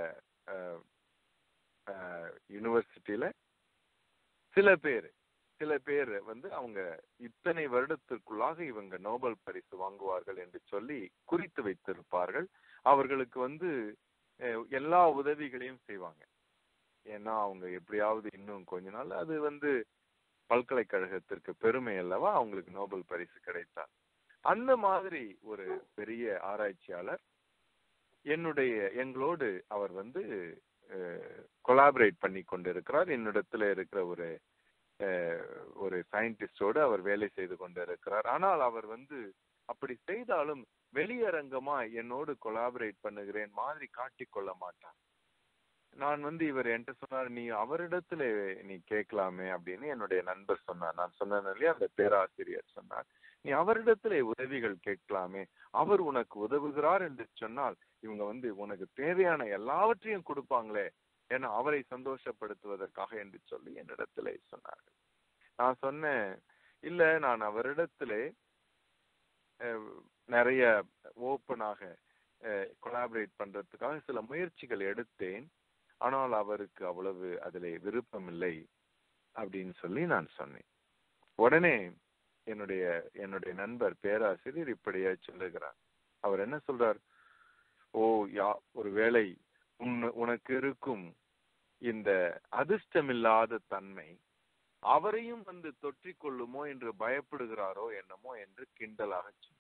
யூனிவர்சிட்டியில சில பேர் சில பேர் வந்து அவங்க இத்தனை வருடத்திற்குள்ளாக இவங்க நோபல் பரிசு வாங்குவார்கள் என்று சொல்லி குறித்து வைத்திருப்பார்கள் அவர்களுக்கு வந்து அஹ், எல்லா உதவிகளையும் செய்வாங்க ஏன்னா அவங்க எப்படியாவது இன்னும் கொஞ்ச நாள் அது வந்து பல்கலைக்கழகத்திற்கு பெருமை அல்லவா அவங்களுக்கு நோபல் பரிசு கிடைத்தார் அந்த மாதிரி ஒரு பெரிய ஆராய்ச்சியாளர் என்னுடைய எங்களோடு அவர் வந்து கொலாபரேட் பண்ணி கொண்டிருக்கிறார் என்னிடத்துல இருக்கிற ஒரு அஹ், ஒரு சயின்டிஸ்டோடு அவர் வேலை செய்து கொண்டிருக்கிறார் ஆனால் அவர் வந்து அப்படி செய்தாலும் வெளியரங்கமா என்னோடு கொலாபரேட் பண்ணுகிறேன் மாதிரி காட்டிக்கொள்ள மாட்டார் நான் வந்து இவர் என்கிட்ட சொன்னார் நீ அவரிடத்துல நீ கேட்கலாமே அப்படின்னு என்னுடைய நண்பர் சொன்னார் நான் சொன்னேன் இல்லையா அந்த பேராசிரியர் சொன்னார் நீ அவரிடத்துல உதவிகள் கேட்கலாமே அவர் உனக்கு உதவுகிறார் என்று சொன்னால் இவங்க வந்து உனக்கு தேவையான எல்லாவற்றையும் கொடுப்பாங்களே ஏன்னா அவரை சந்தோஷப்படுத்துவதற்காக என்று சொல்லி என்னிடத்துல சொன்னார்கள் நான் சொன்னேன் இல்ல நான் அவரிடத்துல அஹ், நிறைய ஓப்பனாக கொலாபரேட் பண்றதுக்காக சில முயற்சிகள் எடுத்தேன் ஆனால் அவருக்கு அவ்வளவு அதிலே விருப்பம் இல்லை அப்படின்னு சொல்லி நான் சொன்னேன் உடனே என்னுடைய என்னுடைய நண்பர் பேராசிரியர் இப்படியே சொல்லுகிறார் அவர் என்ன சொல்றார் ஓ யா ஒருவேளை உன் உனக்கு இருக்கும் இந்த அதிர்ஷ்டமில்லாத தன்மை அவரையும் வந்து தொற்றிக் கொள்ளுமோ என்று பயப்படுகிறாரோ என்னமோ என்று கிண்டலாக சொன்னார்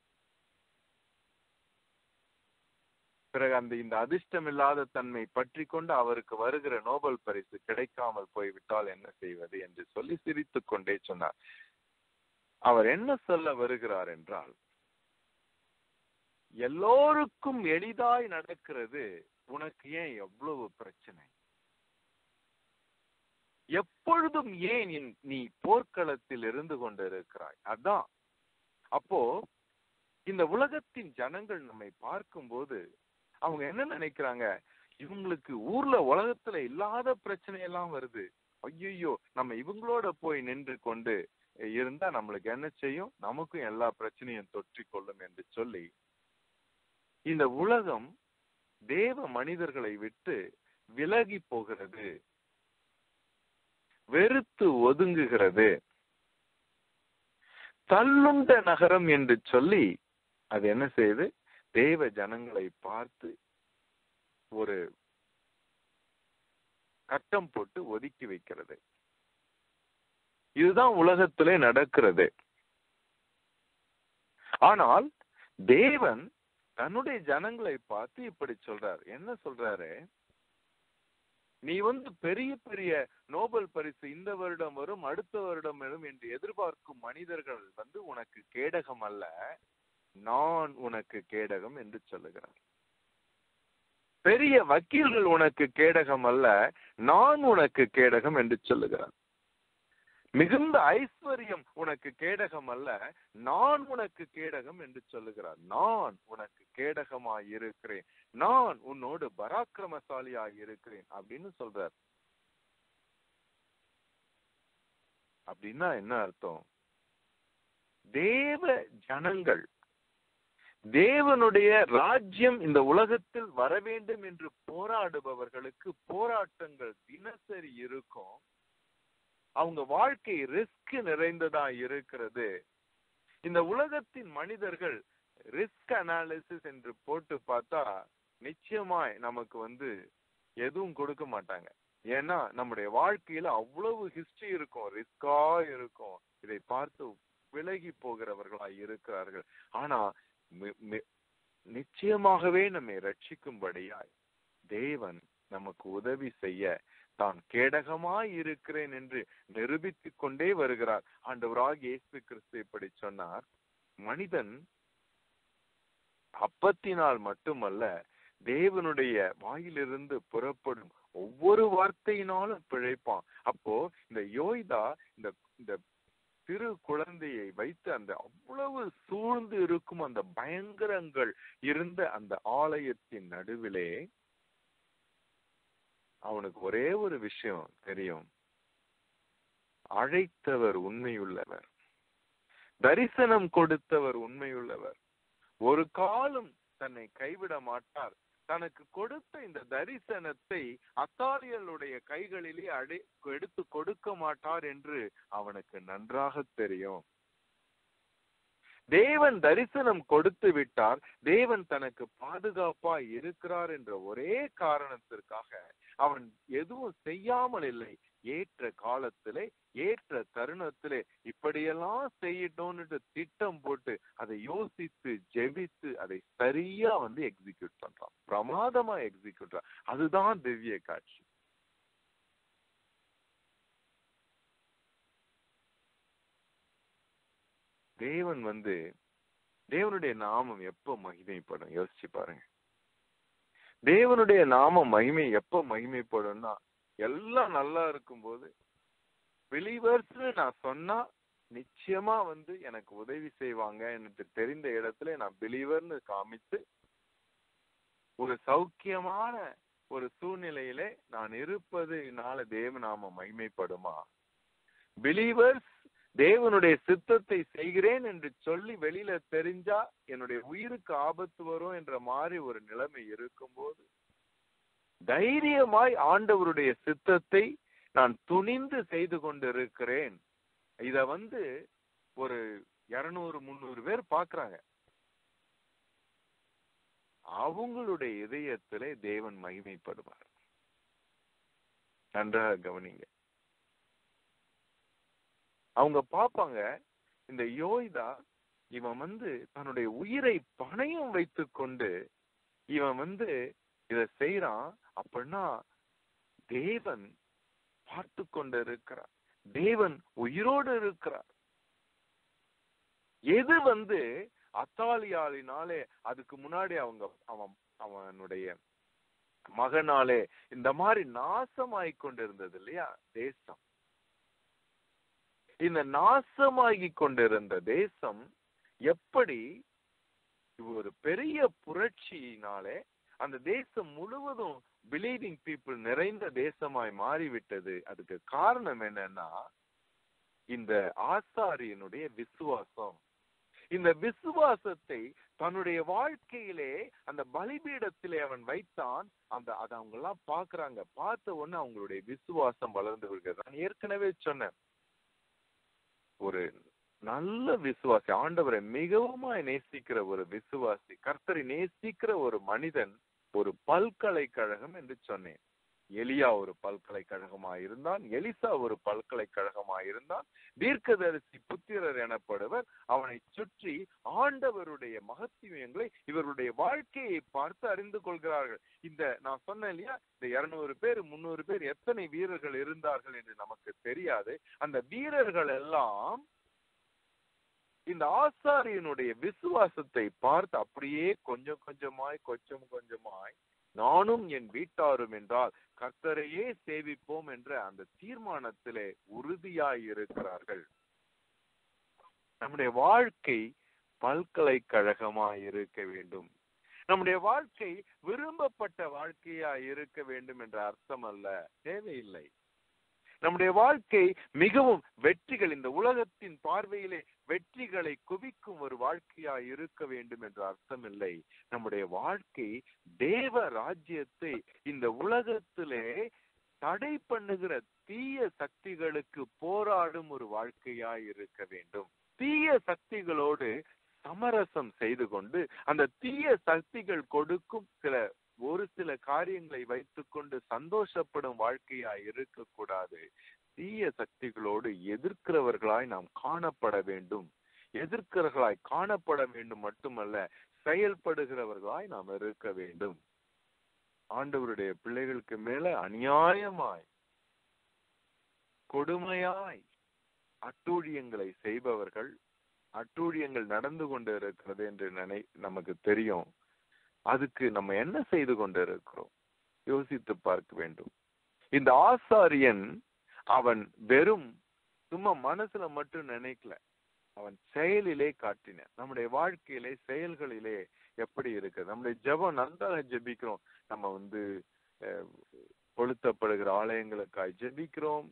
பிறகு அந்த இந்த அதிர்ஷ்டமில்லாத தன்மை பற்றி கொண்டு அவருக்கு வருகிற நோபல் பரிசு கிடைக்காமல் போய்விட்டால் என்ன செய்வது என்று சொல்லி சிரித்துக் கொண்டே சொன்னார் அவர் என்ன சொல்ல வருகிறார் என்றால் எல்லோருக்கும் எளிதாய் நடக்கிறது உனக்கு ஏன் எவ்வளவு பிரச்சனை எப்பொழுதும் ஏன் நீ- நீ போர்க்களத்தில் இருந்து கொண்டிருக்கிறாய் அதான் அப்போ இந்த உலகத்தின் ஜனங்கள் நம்மை பார்க்கும்போது அவங்க என்ன நினைக்கிறாங்க இவங்களுக்கு ஊர்ல உலகத்துல இல்லாத பிரச்சனை எல்லாம் வருது ஐயோ நம்ம இவங்களோட போய் நின்று கொண்டு இருந்தா நம்மளுக்கு என்ன செய்யும் நமக்கும் எல்லா பிரச்சனையும் தொற்றிக் கொள்ளும் என்று சொல்லி இந்த உலகம் தேவ மனிதர்களை விட்டு விலகி போகிறது வெறுத்து ஒதுங்குகிறது தள்ளுண்ட நகரம் என்று சொல்லி அது என்ன செய்யுது தேவ ஜனங்களை பார்த்து ஒரு கட்டம் போட்டு ஒதுக்கி வைக்கிறது இதுதான் உலகத்திலே நடக்கிறது ஆனால் தேவன் தன்னுடைய ஜனங்களை பார்த்து இப்படி சொல்றார் என்ன சொல்றாரு நீ வந்து பெரிய பெரிய நோபல் பரிசு இந்த வருடம் வரும் அடுத்த வருடம் வரும் என்று எதிர்பார்க்கும் மனிதர்கள் வந்து உனக்கு கேடகம் அல்ல நான் உனக்கு கேடகம் என்று சொல்லுகிறார் பெரிய வக்கீல்கள் உனக்கு கேடகம் அல்ல நான் உனக்கு கேடகம் என்று சொல்லுகிறார் மிகுந்த ஐஸ்வர்யம் உனக்கு கேடகம் அல்ல நான் உனக்கு கேடகம் என்று சொல்லுகிறார் நான் உனக்கு கேடகமாய் இருக்கிறேன் நான் உன்னோடு பராக்கிரமசாலியாய் இருக்கிறேன் அப்படின்னு சொல்றார் அப்படின்னா என்ன அர்த்தம் தேவ ஜனங்கள் தேவனுடைய ராஜ்யம் இந்த உலகத்தில் வர வேண்டும் என்று போராடுபவர்களுக்கு போராட்டங்கள் தினசரி இருக்கும் அவங்க வாழ்க்கை ரிஸ்க் நிறைந்ததா இருக்கிறது இந்த உலகத்தின் மனிதர்கள் ரிஸ்க் அனாலிசிஸ் என்று போட்டு பார்த்தா நிச்சயமாய் நமக்கு வந்து எதுவும் கொடுக்க மாட்டாங்க ஏன்னா நம்முடைய வாழ்க்கையில அவ்வளவு ஹிஸ்டரி இருக்கும் ரிஸ்கா இருக்கும் இதை பார்த்து விலகி போகிறவர்களாய் இருக்கிறார்கள் ஆனா மி- மி- நிச்சயமாகவே நம்மை ரட்சிக்கும்படியாய் தேவன் நமக்கு உதவி செய்ய தான் கேடகமாய் இருக்கிறேன் என்று நிரூபித்துக் கொண்டே வருகிறார் ஆண்டவராக இயேசு கிறிஸ்து இப்படி சொன்னார் மனிதன் அப்பத்தினால் மட்டுமல்ல தேவனுடைய வாயிலிருந்து புறப்படும் ஒவ்வொரு வார்த்தையினாலும் பிழைப்பான் அப்போ இந்த யோய்தா இந்த இந்த சிறு குழந்தையை வைத்து அந்த அவ்வளவு சூழ்ந்து இருக்கும் அந்த பயங்கரங்கள் இருந்த அந்த ஆலயத்தின் நடுவிலே அவனுக்கு ஒரே ஒரு விஷயம் தெரியும் அழைத்தவர் உண்மையுள்ளவர் தரிசனம் கொடுத்தவர் உண்மையுள்ளவர் ஒரு காலம் தன்னை கைவிட மாட்டார் தனக்கு கொடுத்த இந்த தரிசனத்தை அத்தாரியலுடைய கைகளிலே அடை எடுத்து கொடுக்க மாட்டார் என்று அவனுக்கு நன்றாக தெரியும் தேவன் தரிசனம் கொடுத்து விட்டார் தேவன் தனக்கு பாதுகாப்பாய் இருக்கிறார் என்ற ஒரே காரணத்திற்காக அவன் எதுவும் செய்யாமல் இல்லை ஏற்ற காலத்திலே ஏற்ற தருணத்திலே இப்படியெல்லாம் செய்யட்டும்னு திட்டம் போட்டு அதை யோசித்து ஜெபித்து அதை சரியா வந்து எக்ஸிக்யூட் பண்றான் பிரமாதமா எக்ஸிக்யூட் அதுதான் திவ்ய காட்சி தேவன் வந்து தேவனுடைய நாமம் எப்ப மகிமைப்படும் யோசிச்சு பாருங்க தேவனுடைய நாமம் மகிமை எப்ப மகிமைப்படும்னா எல்லாம் நல்லா இருக்கும்போது பிலீவர்ஸ்னு நான் சொன்னா நிச்சயமா வந்து எனக்கு உதவி செய்வாங்க எனக்கு தெரிந்த இடத்துல நான் பிலீவர்னு காமித்து ஒரு சௌக்கியமான ஒரு சூழ்நிலையிலே நான் இருப்பதுனால தேவநாமம் மகிமைப்படுமா பிலீவர்ஸ் தேவனுடைய சித்தத்தை செய்கிறேன் என்று சொல்லி வெளியில தெரிஞ்சா என்னுடைய உயிருக்கு ஆபத்து வரும் என்ற மாதிரி ஒரு நிலைமை இருக்கும்போது தைரியமாய் ஆண்டவருடைய சித்தத்தை நான் துணிந்து செய்து கொண்டிருக்கிறேன் இத வந்து ஒரு இருநூறு முந்நூறு பேர் பாக்குறாங்க அவங்களுடைய இதயத்திலே தேவன் மகிமைப்படுவார் நன்றாக கவனிங்க அவங்க பாப்பாங்க இந்த யோய்தா இவன் வந்து தன்னுடைய உயிரை பணயம் வைத்து கொண்டு இவன் வந்து இத செய்யறான் அப்படின்னா தேவன் பார்த்து கொண்டு இருக்கிறார் தேவன் உயிரோடு இருக்கிறார் எது வந்து அத்தாலியாலினாலே அதுக்கு முன்னாடி அவங்க அவன் அவனுடைய மகனாலே இந்த மாதிரி நாசமாய் கொண்டிருந்தது இல்லையா தேசம் இந்த நாசமாகி கொண்டிருந்த தேசம் எப்படி ஒரு பெரிய புரட்சியினாலே அந்த தேசம் முழுவதும் பிலீவிங் பீப்புள் நிறைந்த தேசமாய் மாறிவிட்டது அதுக்கு காரணம் என்னன்னா இந்த ஆசாரியனுடைய விசுவாசம் இந்த விசுவாசத்தை தன்னுடைய வாழ்க்கையிலே அந்த பலிபீடத்திலே அவன் வைத்தான் அந்த அதை அவங்க எல்லாம் பாக்குறாங்க பார்த்த உடனே அவங்களுடைய விசுவாசம் வளர்ந்து விடுகிறது நான் ஏற்கனவே சொன்னேன் ஒரு நல்ல விசுவாசி ஆண்டவரை மிகவும் நேசிக்கிற ஒரு விசுவாசி கர்த்தரை நேசிக்கிற ஒரு மனிதன் ஒரு பல்கலைக்கழகம் என்று சொன்னேன் எலியா ஒரு பல்கலைக்கழகமாயிருந்தான் எலிசா ஒரு பல்கலைக்கழகமாயிருந்தான் தீர்க்கதரிசி புத்திரர் எனப்படுவர் அவனை சுற்றி ஆண்டவருடைய மகத்துவங்களை இவருடைய வாழ்க்கையை பார்த்து அறிந்து கொள்கிறார்கள் இந்த நான் சொன்னேன் இல்லையா இந்த இருநூறு பேர் முன்னூறு பேர் எத்தனை வீரர்கள் இருந்தார்கள் என்று நமக்கு தெரியாது அந்த வீரர்கள் எல்லாம் இந்த ஆசாரியனுடைய விசுவாசத்தை பார்த்து அப்படியே கொஞ்சம் கொஞ்சமாய் கொஞ்சம் கொஞ்சமாய் நானும் என் வீட்டாரும் என்றால் கர்த்தரையே சேவிப்போம் என்ற அந்த தீர்மானத்திலே உறுதியாய் இருக்கிறார்கள் நம்முடைய வாழ்க்கை பல்கலைக்கழகமாய் இருக்க வேண்டும் நம்முடைய வாழ்க்கை விரும்பப்பட்ட வாழ்க்கையா இருக்க வேண்டும் என்ற அர்த்தம் அல்ல தேவையில்லை நம்முடைய வாழ்க்கை மிகவும் வெற்றிகள் இந்த உலகத்தின் பார்வையிலே வெற்றிகளை குவிக்கும் ஒரு வாழ்க்கையா இருக்க வேண்டும் என்ற அர்த்தம் இல்லை நம்முடைய வாழ்க்கை தேவ ராஜ்யத்தை இந்த உலகத்திலே தடை பண்ணுகிற தீய சக்திகளுக்கு போராடும் ஒரு வாழ்க்கையாய் இருக்க வேண்டும் தீய சக்திகளோடு சமரசம் செய்து கொண்டு அந்த தீய சக்திகள் கொடுக்கும் சில ஒரு சில காரியங்களை வைத்துக்கொண்டு சந்தோஷப்படும் வாழ்க்கையாய் இருக்கக்கூடாது தீய சக்திகளோடு எதிர்க்கிறவர்களாய் நாம் காணப்பட வேண்டும் எதிர்க்கிறவர்களாய் காணப்பட வேண்டும் மட்டுமல்ல செயல்படுகிறவர்களாய் நாம் இருக்க வேண்டும் ஆண்டவருடைய பிள்ளைகளுக்கு மேல அநியாயமாய் கொடுமையாய் அட்டூழியங்களை செய்பவர்கள் அட்டூழியங்கள் நடந்து கொண்டு இருக்கிறது என்று நினை நமக்கு தெரியும் அதுக்கு நம்ம என்ன செய்து கொண்டு இருக்கிறோம் யோசித்து பார்க்க வேண்டும் இந்த ஆசாரியன் அவன் வெறும் சும்மா மனசுல மட்டும் நினைக்கல அவன் செயலிலே காட்டின நம்முடைய வாழ்க்கையிலே செயல்களிலே எப்படி இருக்கு நம்முடைய ஜெபம் நன்றாக ஜெபிக்கிறோம் நம்ம வந்து அஹ், கொளுத்தப்படுகிற ஆலயங்களுக்காய் ஜெபிக்கிறோம்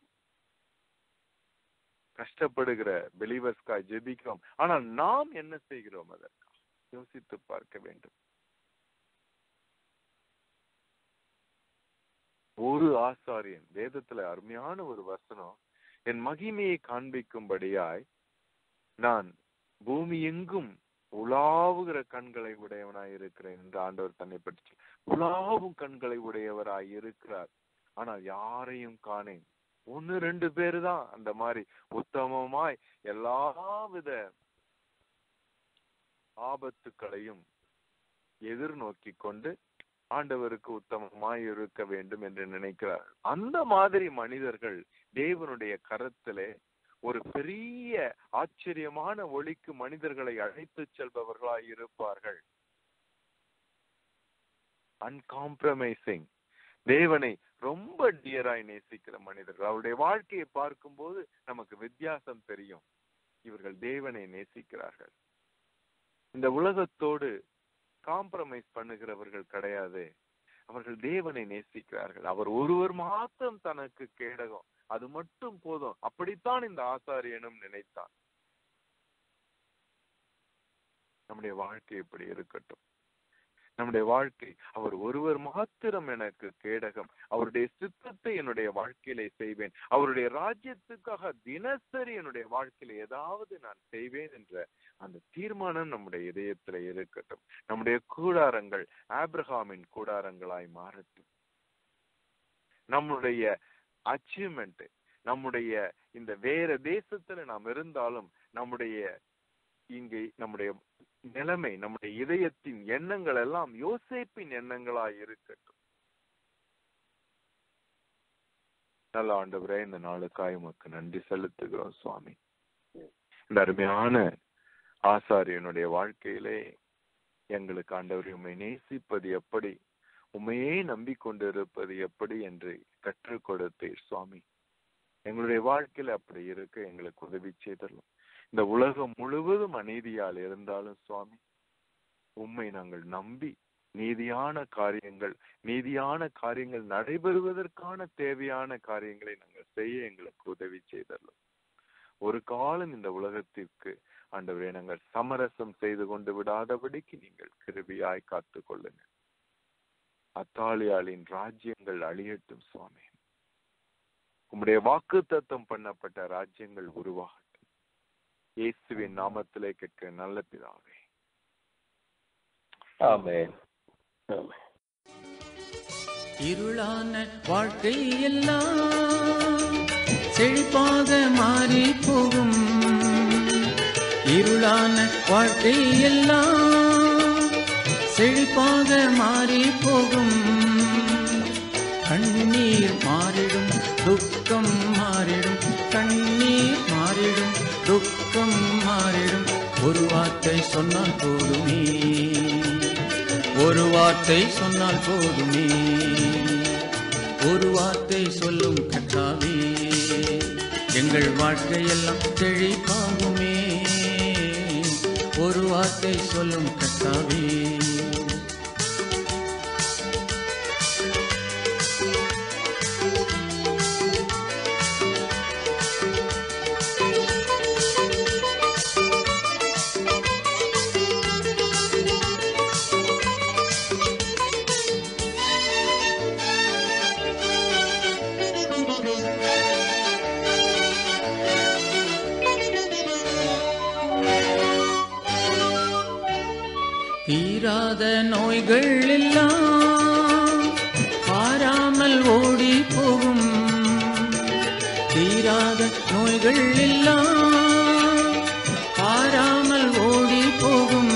கஷ்டப்படுகிற பிலீவர்ஸ்க்காய் ஜெபிக்கிறோம் ஆனால் நாம் என்ன செய்கிறோம் அதற்காக யோசித்து பார்க்க வேண்டும் ஒரு ஆசாரியன் வேதத்துல அருமையான ஒரு வசனம் என் மகிமையை காண்பிக்கும்படியாய் நான் பூமி எங்கும் உலாவுகிற கண்களை உடையவனாய் இருக்கிறேன் என்று ஆண்டவர் தன்னை பற்றி உலாவும் கண்களை உடையவராய் இருக்கிறார் ஆனால் யாரையும் காணேன் ஒன்னு ரெண்டு பேரு தான் அந்த மாதிரி உத்தமமாய் எல்லாவித ஆபத்துக்களையும் எதிர்நோக்கி கொண்டு ஆண்டவருக்கு உத்தமமாய் இருக்க வேண்டும் என்று நினைக்கிறார் அந்த மாதிரி மனிதர்கள் தேவனுடைய கரத்திலே ஒரு பெரிய ஆச்சரியமான ஒளிக்கு மனிதர்களை அழைத்து செல்பவர்களாய் இருப்பார்கள் அன்காம்ப்ரமைசிங் தேவனை ரொம்ப டியராய் நேசிக்கிற மனிதர்கள் அவருடைய வாழ்க்கையை பார்க்கும்போது நமக்கு வித்தியாசம் தெரியும் இவர்கள் தேவனை நேசிக்கிறார்கள் இந்த உலகத்தோடு காம்ப்ரமைஸ் பண்ணுகிறவர்கள் கிடையாது அவர்கள் தேவனை நேசிக்கிறார்கள் அவர் ஒருவர் மாத்திரம் தனக்கு கேடகம் அது மட்டும் போதும் அப்படித்தான் இந்த ஆசாரியனும் நினைத்தான் நம்முடைய வாழ்க்கை இப்படி இருக்கட்டும் நம்முடைய வாழ்க்கை அவர் ஒருவர் மாத்திரம் எனக்கு கேடகம் அவருடைய சித்தத்தை என்னுடைய வாழ்க்கையிலே செய்வேன் அவருடைய ராஜ்யத்துக்காக தினசரி என்னுடைய வாழ்க்கையில ஏதாவது நான் செய்வேன் என்ற அந்த தீர்மானம் நம்முடைய இதயத்துல இருக்கட்டும் நம்முடைய கூடாரங்கள் ஆப்ரஹாமின் கூடாரங்களாய் மாறட்டும் நம்முடைய அச்சீவ்மெண்ட் நம்முடைய இந்த வேற தேசத்துல நாம் இருந்தாலும் நம்முடைய இங்கே நம்முடைய நிலைமை நம்முடைய இதயத்தின் எண்ணங்கள் எல்லாம் யோசேப்பின் எண்ணங்களாய் இருக்கட்டும் நல்ல ஆண்டவரே இந்த நாளுக்காய் உமக்கு நன்றி செலுத்துகிறோம் சுவாமி இந்த அருமையான ஆசாரியனுடைய வாழ்க்கையிலே எங்களுக்கு ஆண்டவரை உண்மை நேசிப்பது எப்படி உண்மையே நம்பிக்கொண்டிருப்பது எப்படி என்று கற்றுக் கொடுத்தீர் சுவாமி எங்களுடைய வாழ்க்கையில அப்படி இருக்க எங்களுக்கு உதவி செய்தரலாம் இந்த உலகம் முழுவதும் அநீதியால் இருந்தாலும் சுவாமி உண்மை நாங்கள் நம்பி நீதியான காரியங்கள் நீதியான காரியங்கள் நடைபெறுவதற்கான தேவையான காரியங்களை நாங்கள் செய்ய எங்களுக்கு உதவி செய்தரலாம் ஒரு காலம் இந்த உலகத்திற்கு ஆண்டவரே நாங்கள் சமரசம் செய்து கொண்டு விடாதபடிக்கு நீங்கள் கிருபியாய் காத்து கொள்ளுங்க அத்தாலியாளின் ராஜ்யங்கள் அழியட்டும் சுவாமி உம்முடைய வாக்கு தத்தம் பண்ணப்பட்ட ராஜ்யங்கள் உருவாகட்டும் இயேசுவின் நாமத்திலே கேட்க நல்ல பிதாவே ஆமென் ஆமென் இருளான வாழ்க்கை எல்லாம் செழிப்பாக மாறி போகும் இருளான வாழ்க்கை எல்லாம் செழிப்பாக மாறி போகும் கண்ணீர் மாறிடும் துக்கம் மாறிடும் கண்ணீர் மாறிடும் துக்கம் மாறிடும் ஒரு வார்த்தை சொன்னால் போதுமே ஒரு வார்த்தை சொன்னால் போதுமே ஒரு வார்த்தை சொல்லும் கத்தாவே எங்கள் வாழ்க்கையெல்லாம் செழிப்பாகுமே ஒரு வார்த்தை சொல்லும் கத்தாவே தீராத நோய்கள் எல்லாம் பாராமல் ஓடி போகும் தீராத நோய்கள் எல்லாம் பாராமல் ஓடி போகும்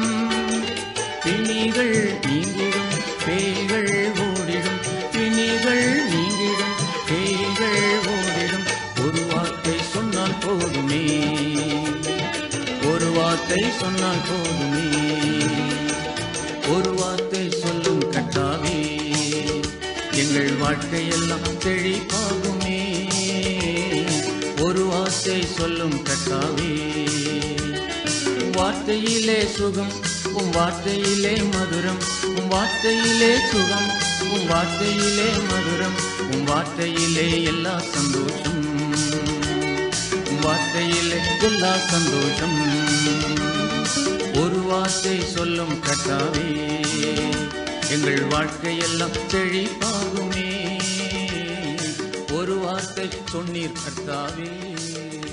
பிணிகள் நீங்கிடும் பேய்கள் ஓடிடும் பிணிகள் நீங்கிடும் பேய்கள் ஓடிடும் ஒரு வார்த்தை சொன்னால் போதுமே ஒரு வார்த்தை சொன்னால் போதுமே ஒரு வார்த்தை சொல்லும் கட்டாவே எங்கள் வாழ்க்கையெல்லாம் செழிப்பாகுமே ஒரு வார்த்தை சொல்லும் கட்டாவே உம் வார்த்தையிலே சுகம் உம் வார்த்தையிலே மதுரம் உம் வார்த்தையிலே சுகம் உம் வார்த்தையிலே மதுரம் உம் வார்த்தையிலே எல்லா சந்தோஷம் உம் வார்த்தையிலே எல்லா சந்தோஷம் ஒரு வார்த்தை சொல்லும் கட்டாவே எங்கள் வாழ்க்கையெல்லாம் செழிப்பாகுமே ஒரு வார்த்தை சொன்னீர் கர்த்தாவே